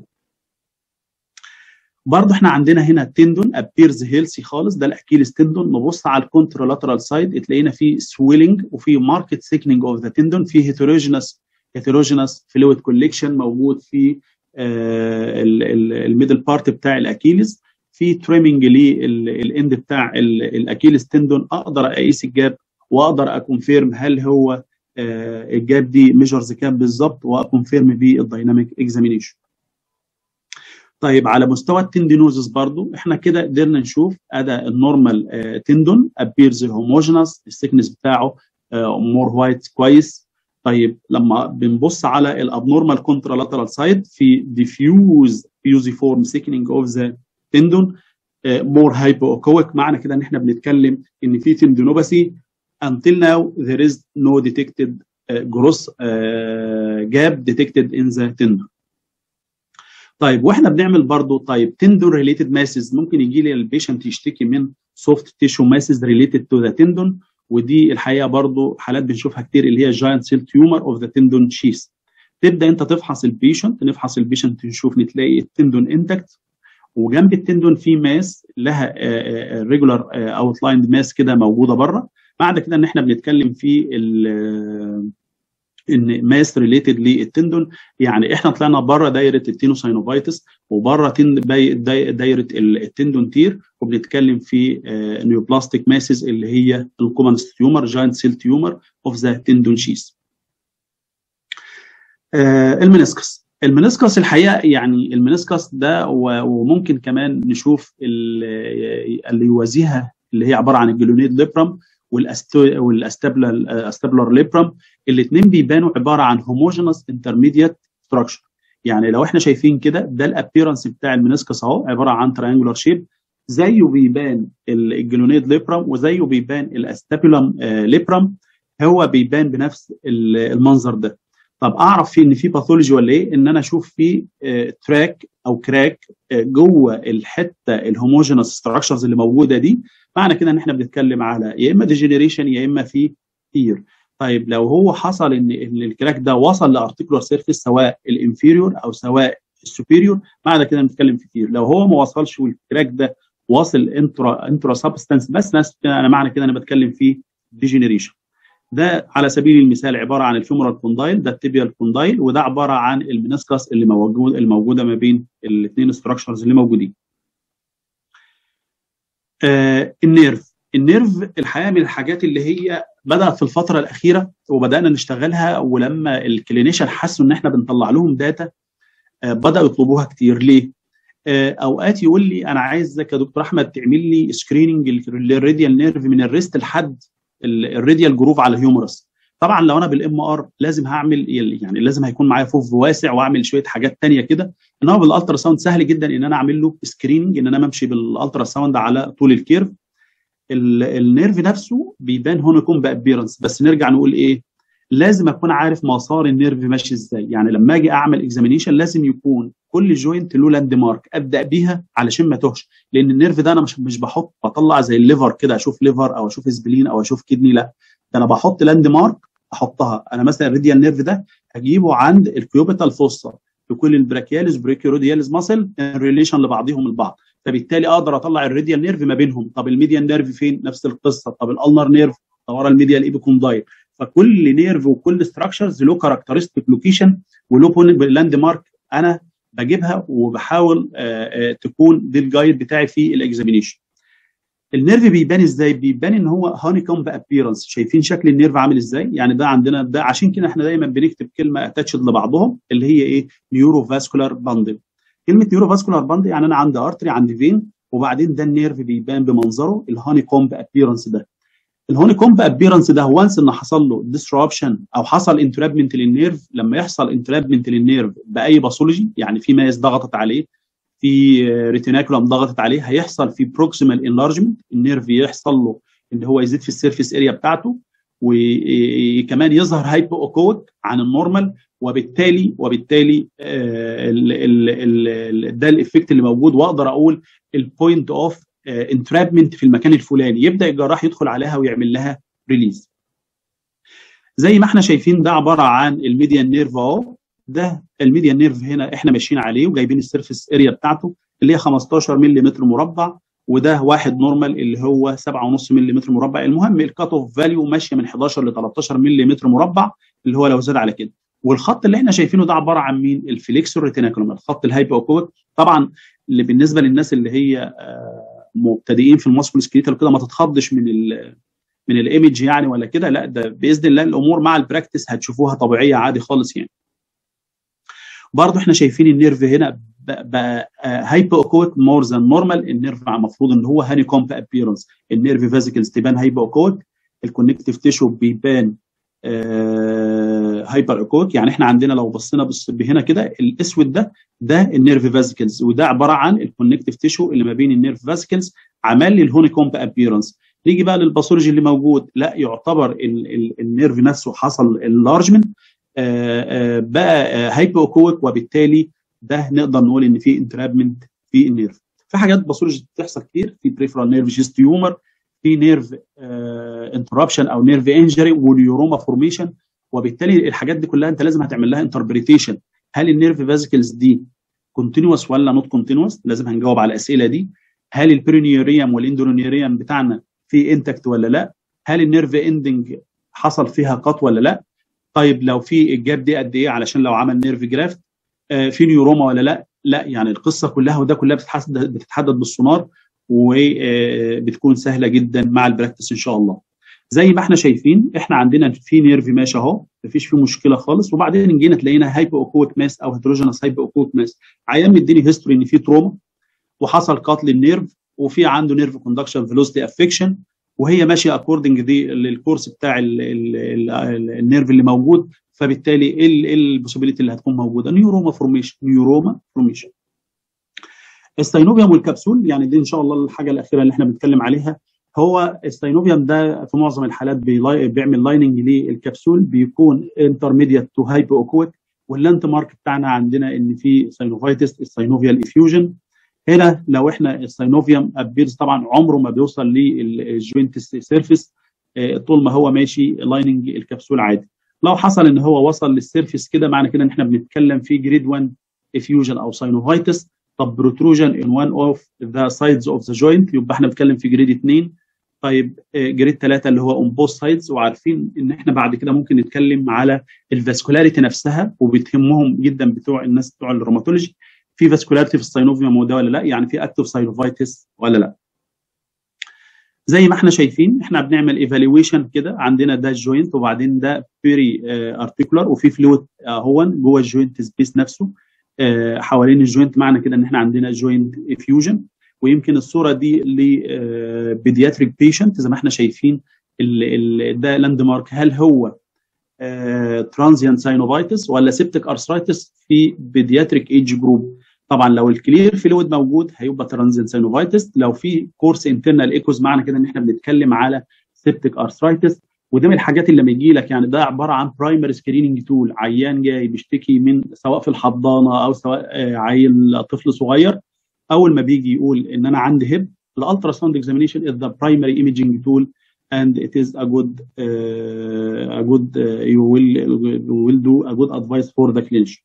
برضه احنا عندنا هنا التندون appears healthy خالص ده الاكيلس تندون نبص على الكونترولاترال سايد تلاقينا في swelling وفي market thickening of the tendon في heterogeneous heterogeneous fluid collection موجود في آه الميدل بارت بتاع الاكيلس في تريمنج للاند بتاع الاكيلس تندون اقدر اقيس الجاب واقدر اكونفيرم هل هو آه الجاب دي ميجرز كام بالظبط واكونفيرم بالدايناميك اكزامينيشن طيب على مستوى التندينوزس برضو احنا كده قدرنا نشوف ادى النورمال آه تندون ابيرز هوموجينس السكنس بتاعه مور آه وايت كويس طيب لما بنبص على الابنورمال كونترالاترال سايد في ديفيوز فيوزيفورم سيكنينج اوف ذا تندون مور هايبوكويك معنى كده ان احنا بنتكلم ان في تندينوباثي until now there is no detected uh, gross uh, gap detected in the tendon. طيب واحنا بنعمل برضو طيب تندون ريليتد ماسز ممكن يجي لي البيشنت يشتكي من سوفت تيشو ماسز ريليتد تو ذا تندون ودي الحقيقه برضو حالات بنشوفها كتير اللي هي جاينت سيل تيومر اوف ذا تندون شيس تبدا انت تفحص البيشنت نفحص البيشنت نشوف نتلاقي التندون انتكت وجنب التندون في ماس لها ريجولار اوتلايند ماس كده موجوده بره بعد كده ان احنا بنتكلم في ان ماس ريليتد للتندون يعني احنا طلعنا بره دايره التينوساينوفايتس وبره دايره التندون تير وبنتكلم في نيوبلاستيك ماسز اللي هي الكومنست تيومر جاينت سيل تيومر اوف ذا تندون شيس المنسكس المنسكس الحقيقه يعني المنسكس ده وممكن كمان نشوف اللي يوازيها اللي هي عباره عن الجلونيد ليبرم والاستابلر ليبرم الاثنين بيبانوا عباره عن هوموجينس انترميديت ستراكشر يعني لو احنا شايفين كده ده الابيرنس بتاع المنسكس اهو عباره عن تريانجولار شيب زيه بيبان الجلونيد ليبرم وزيه بيبان الاستابولم ليبرم هو بيبان بنفس المنظر ده طب اعرف في ان في باثولوجي ولا ايه ان انا اشوف في تراك او كراك جوه الحته الهوموجينس ستراكشرز اللي موجوده دي معنى كده ان احنا بنتكلم على يا اما ديجنريشن يا اما في تير طيب لو هو حصل ان ان الكراك ده وصل لارتيكولار سيرفيس سواء الانفيريور او سواء السوبيريور معنى كده بنتكلم في تير لو هو ما وصلش والكراك ده واصل انترا انترا سبستانس بس ناس انا معنى كده انا بتكلم في ديجنريشن ده على سبيل المثال عباره عن الفيمورال كوندايل ده التيبيال كوندايل وده عباره عن المنسكس اللي موجود الموجوده ما بين الاثنين ستراكشرز اللي موجودين. آه النيرف النيرف الحقيقه من الحاجات اللي هي بدات في الفتره الاخيره وبدانا نشتغلها ولما الكلينيشن حسوا ان احنا بنطلع لهم داتا آه بداوا يطلبوها كتير ليه؟ آه اوقات يقول لي انا عايزك يا دكتور احمد تعمل لي سكريننج للراديال نيرف من الريست لحد الراديال جروف على الهيومرس طبعا لو انا بالام ار لازم هعمل يعني لازم هيكون معايا فوف واسع واعمل شويه حاجات تانية كده انما بالالترا ساوند سهل جدا ان انا اعمل له سكريننج ان انا امشي بالالترا ساوند على طول الكيرف النيرف نفسه بيبان هون يكون بابيرنس بس نرجع نقول ايه لازم اكون عارف مسار النيرف ماشي ازاي يعني لما اجي اعمل اكزامينيشن لازم يكون كل جوينت له لاند مارك ابدا بيها علشان ما توهش لان النيرف ده انا مش مش بحط بطلع زي الليفر كده اشوف ليفر او اشوف سبلين او اشوف كدني لا ده انا بحط لاند مارك احطها انا مثلا الريديال نيرف ده هجيبه عند الكيوبيتال فوسا في كل البراكياليس بريكيورودياليس ماسل ان ريليشن لبعضهم البعض فبالتالي اقدر اطلع الريديال نيرف ما بينهم طب الميديان نيرف فين نفس القصه طب الالنر نيرف ورا الميديال ايبيكوندايل فكل نيرف وكل ستراكشرز له كاركترستيك لوكيشن وله بوينت لاند مارك انا بجيبها وبحاول تكون دي الجايد بتاعي في الاكزامينيشن النيرف بيبان ازاي بيبان ان هو هاني كومب ابييرنس شايفين شكل النيرف عامل ازاي يعني ده عندنا ده عشان كده احنا دايما بنكتب كلمه اتاتشد لبعضهم اللي هي ايه نيورو فاسكولار باندل كلمه نيورو فاسكولار باندل يعني انا عندي ارتري عندي فين وبعدين ده النيرف بيبان بمنظره الهاني كومب ابييرنس ده الهوني كومب ابيرنس ده وانس ان حصل له ديسربشن او حصل انترابمنت للنيرف لما يحصل انترابمنت للنيرف باي باثولوجي يعني في ماس ضغطت عليه في ريتيناكولم ضغطت عليه هيحصل في بروكسيمال انلارجمنت النيرف يحصل له ان هو يزيد في السيرفيس اريا بتاعته وكمان يظهر هايبو اوكوت عن النورمال وبالتالي وبالتالي ده الايفكت اللي موجود واقدر اقول البوينت اوف انترابمنت في المكان الفلاني يبدا الجراح يدخل عليها ويعمل لها ريليز زي ما احنا شايفين ده عباره عن الميديان نيرف اهو ده الميديان نيرف هنا احنا ماشيين عليه وجايبين السيرفيس اريا بتاعته اللي هي 15 ملم مربع وده واحد نورمال اللي هو 7.5 ملم مربع المهم الكات اوف فاليو ماشيه من 11 ل 13 ملم مربع اللي هو لو زاد على كده والخط اللي احنا شايفينه ده عباره عن مين الفليكسور ريتيناكولوم الخط الهايبوكوت طبعا اللي بالنسبه للناس اللي هي مبتدئين في الماسكول سكريتال وكده ما تتخضش من ال من الايمج يعني ولا كده لا ده باذن الله الامور مع البراكتس هتشوفوها طبيعيه عادي خالص يعني برضه احنا شايفين النيرف هنا بقى هايبو اوكوت مور ذان نورمال النيرف المفروض ان هو هاني كومب ابييرنس النيرف فيزيكلز تبان هايبو اوكوت الكونكتيف تيشو بيبان هايبر اوكوت يعني احنا عندنا لو بصينا هنا كده الاسود ده ده النيرف فاسيكلز وده عباره عن الكونكتيف تيشو اللي ما بين النيرف فاسيكلز عمل لي الهوني كومب ابييرنس نيجي بقى للباثولوجي اللي موجود لا يعتبر ال ال النيرف نفسه حصل اللارجمنت بقى هايبو اوكوت وبالتالي ده نقدر نقول ان في انترابمنت في النيرف في حاجات باثولوجي بتحصل كتير في بريفرال نيرف جيست تيومر في نيرف انتربشن او نيرف انجري ونيوروما فورميشن وبالتالي الحاجات دي كلها انت لازم هتعمل لها انتربريتيشن هل النيرف فازيكلز دي كونتينوس ولا نوت كونتينوس لازم هنجاوب على الاسئله دي هل البرينيوريوم والاندرونيوريوم بتاعنا في انتكت ولا لا هل النيرف اندنج حصل فيها قط ولا لا طيب لو في الجاب دي قد ايه علشان لو عمل نيرف جرافت آه في نيوروما ولا لا لا يعني القصه كلها وده كلها بتتحدد بتتحدد بالسونار وبتكون سهله جدا مع البراكتس ان شاء الله زي ما احنا شايفين احنا عندنا في نيرف ماشي اهو مفيش فيه مشكله خالص وبعدين جينا تلاقينا هايبو اوكوت ماس او هيدروجينس هايبو اوكوت ماس عيان مديني هيستوري ان في تروما وحصل قتل النيرف وفي عنده نيرف كوندكشن فيلوسيتي افكشن وهي ماشيه اكوردنج دي للكورس بتاع ال ال ال النيرف اللي موجود فبالتالي ايه البوسيبيليتي اللي هتكون موجوده نيوروما فورميشن نيوروما فورميشن السينوبيوم والكبسول يعني دي ان شاء الله الحاجه الاخيره اللي احنا بنتكلم عليها هو السينوبيوم ده في معظم الحالات بيعمل لايننج للكبسول بيكون انترميديت تو هايبو اوكويك واللانت مارك بتاعنا عندنا ان في سينوفايتس السينوفيال افيوجن هنا لو احنا السينوفيوم ابيرز طبعا عمره ما بيوصل للجوينت سيرفيس طول ما هو ماشي لايننج الكبسول عادي لو حصل ان هو وصل للسيرفيس كده معنى كده ان احنا بنتكلم في جريد 1 effusion او synovitis طب protrusion in one of the sides of the joint يبقى احنا بنتكلم في جريد 2 طيب جريد 3 اللي هو on both sides وعارفين ان احنا بعد كده ممكن نتكلم على الفاسكولاريتي نفسها وبتهمهم جدا بتوع الناس بتوع الروماتولوجي في فاسكولاريتي في الساينوفيوم وده ولا لا يعني في اكتف ساينوفايتس ولا لا زي ما احنا شايفين احنا بنعمل ايفالويشن كده عندنا ده الجوينت وبعدين ده بيري ارتيكولار وفي فلويد اهو جوه الجوينت سبيس نفسه اه حوالين الجوينت معنى كده ان احنا عندنا جوينت افيوجن ويمكن الصوره دي لبيدياتريك بيشنت زي ما احنا شايفين ال ال ده لاند مارك هل هو ترانزيانت ساينوفايتس ولا سيبتك ارثرايتس في بيدياتريك ايج جروب طبعا لو الكلير فلويد موجود هيبقى ترانزيانت ساينوفايتس لو في كورس انترنال ايكوز معنى كده ان احنا بنتكلم على سيبتك ارثرايتس وده من الحاجات اللي لما يجي لك يعني ده عباره عن برايمري سكريننج تول عيان جاي بيشتكي من سواء في الحضانه او سواء عيل طفل صغير اول ما بيجي يقول ان انا عندي هيب الالترا ساوند اكزامينيشن از ذا برايمري ايميجنج تول and it is a good uh, a good uh, you will you will do a good advice for the clinician.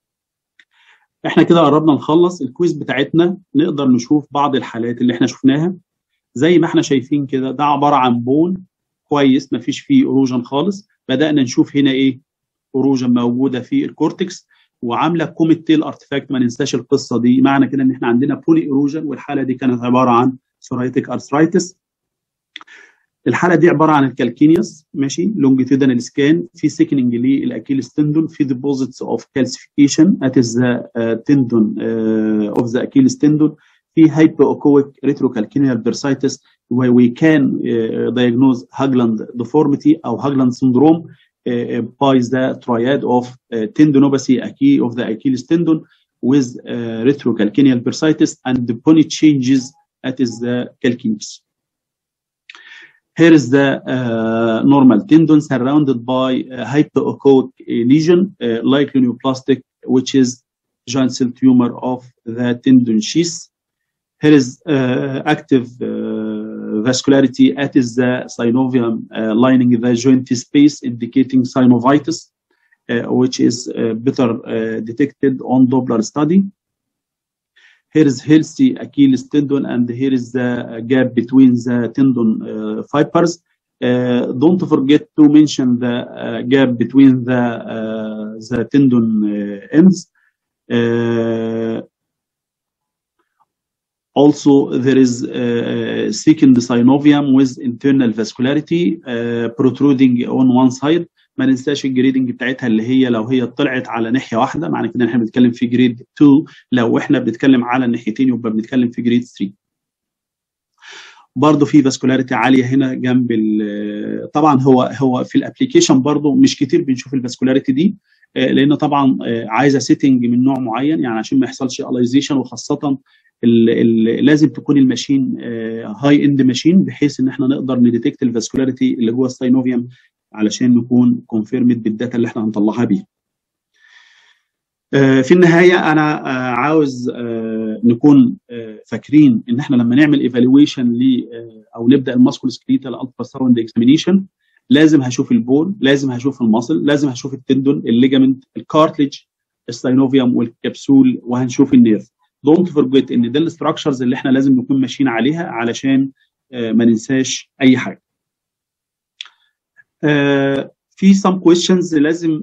احنا كده قربنا نخلص الكويز بتاعتنا نقدر نشوف بعض الحالات اللي احنا شفناها زي ما احنا شايفين كده ده عباره عن بون كويس ما فيش فيه اروجن خالص بدانا نشوف هنا ايه اروجن موجوده في الكورتكس وعامله كوميت تيل ارتفاكت ما ننساش القصه دي معنى كده ان احنا عندنا بولي اروجن والحاله دي كانت عباره عن سورايتك ارثرايتس الحاله دي عباره عن الكالكينيوس ماشي لونجيتودينال سكان في سيكننج للاكيلس تندون في ديبوزيتس اوف كالسيفيكيشن ات از ذا تندون اوف ذا اكيلس تندون في هايبوكويك ريتروكالكينيال بيرسايتس وي كان diagnose هاجلاند deformity او هاجلاند syndrome uh, by the triad of uh, tendinopathy of the Achilles tendon with uh, retrocalcaneal bursitis and the bony changes at is the calcaneus. Here is the uh, normal tendon surrounded by a hypoechoic lesion uh, like neoplastic, which is giant cell tumor of the tendon sheath. Here is uh, active vascularity at is the synovium lining the joint space, indicating synovitis, which is better detected on Doppler study. Here is healthy Achilles tendon, and here is the gap between the tendon uh, fibers. Uh, don't forget to mention the uh, gap between the the tendon ends. also, there is uh, second synovium with internal vascularity protruding on one side. ما ننساش الجريدنج بتاعتها اللي هي لو هي طلعت على ناحيه واحده معنى كده احنا بنتكلم في جريد 2 لو احنا بنتكلم على الناحيتين يبقى بنتكلم في جريد 3 برضه في فاسكولاريتي عاليه هنا جنب طبعا هو هو في الابلكيشن برضه مش كتير بنشوف الفاسكولاريتي دي لان طبعا عايزه سيتنج من نوع معين يعني عشان ما يحصلش الايزيشن وخاصه ال ال لازم تكون الماشين هاي اند ماشين بحيث ان احنا نقدر نديتكت الفاسكولاريتي اللي جوه الساينوفيوم علشان نكون كونفيرمد بالداتا اللي احنا هنطلعها بيها. في النهايه انا عاوز نكون فاكرين ان احنا لما نعمل ايفالويشن ل او نبدا الماسكول سكليتال الترا ساوند اكزامينيشن لازم هشوف البول لازم هشوف المصل لازم هشوف التندون الليجامنت الكارتلج الساينوفيوم والكبسول وهنشوف النيرف دونت فورجيت ان ده الاستراكشرز اللي احنا لازم نكون ماشيين عليها علشان ما ننساش اي حاجه في some questions لازم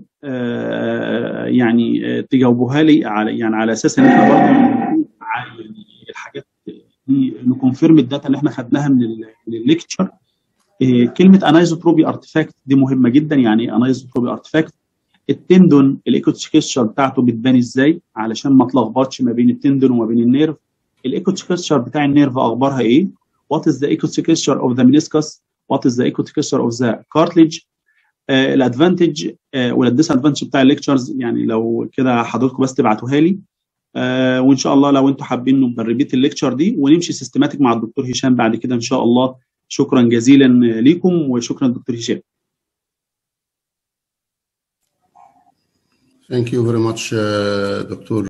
يعني تجاوبوها لي على يعني على اساس ان احنا برضه يعني الحاجات دي نكونفيرم الداتا اللي احنا خدناها من من الليكتشر كلمه انايزوتروبي ارتفاكت دي مهمه جدا يعني انايزوتروبي ارتفاكت التندون الايكوتشكستشر بتاعته بتبان ازاي علشان ما اتلخبطش ما بين التندون وما بين النيرف الايكوتشكستشر بتاع النيرف اخبارها ايه what is the ecotexture of the meniscus what is the ecotexture of the cartilage الادفانتج والديسادفانتج بتاع الليكتشرز يعني لو كده حضراتكم بس تبعتوها لي uh, وان شاء الله لو انتم حابين نبقى نريبيت الليكتشر دي ونمشي سيستماتيك مع الدكتور هشام بعد كده ان شاء الله شكرا جزيلا ليكم وشكرا دكتور هشام Thank you very much, uh, Dr.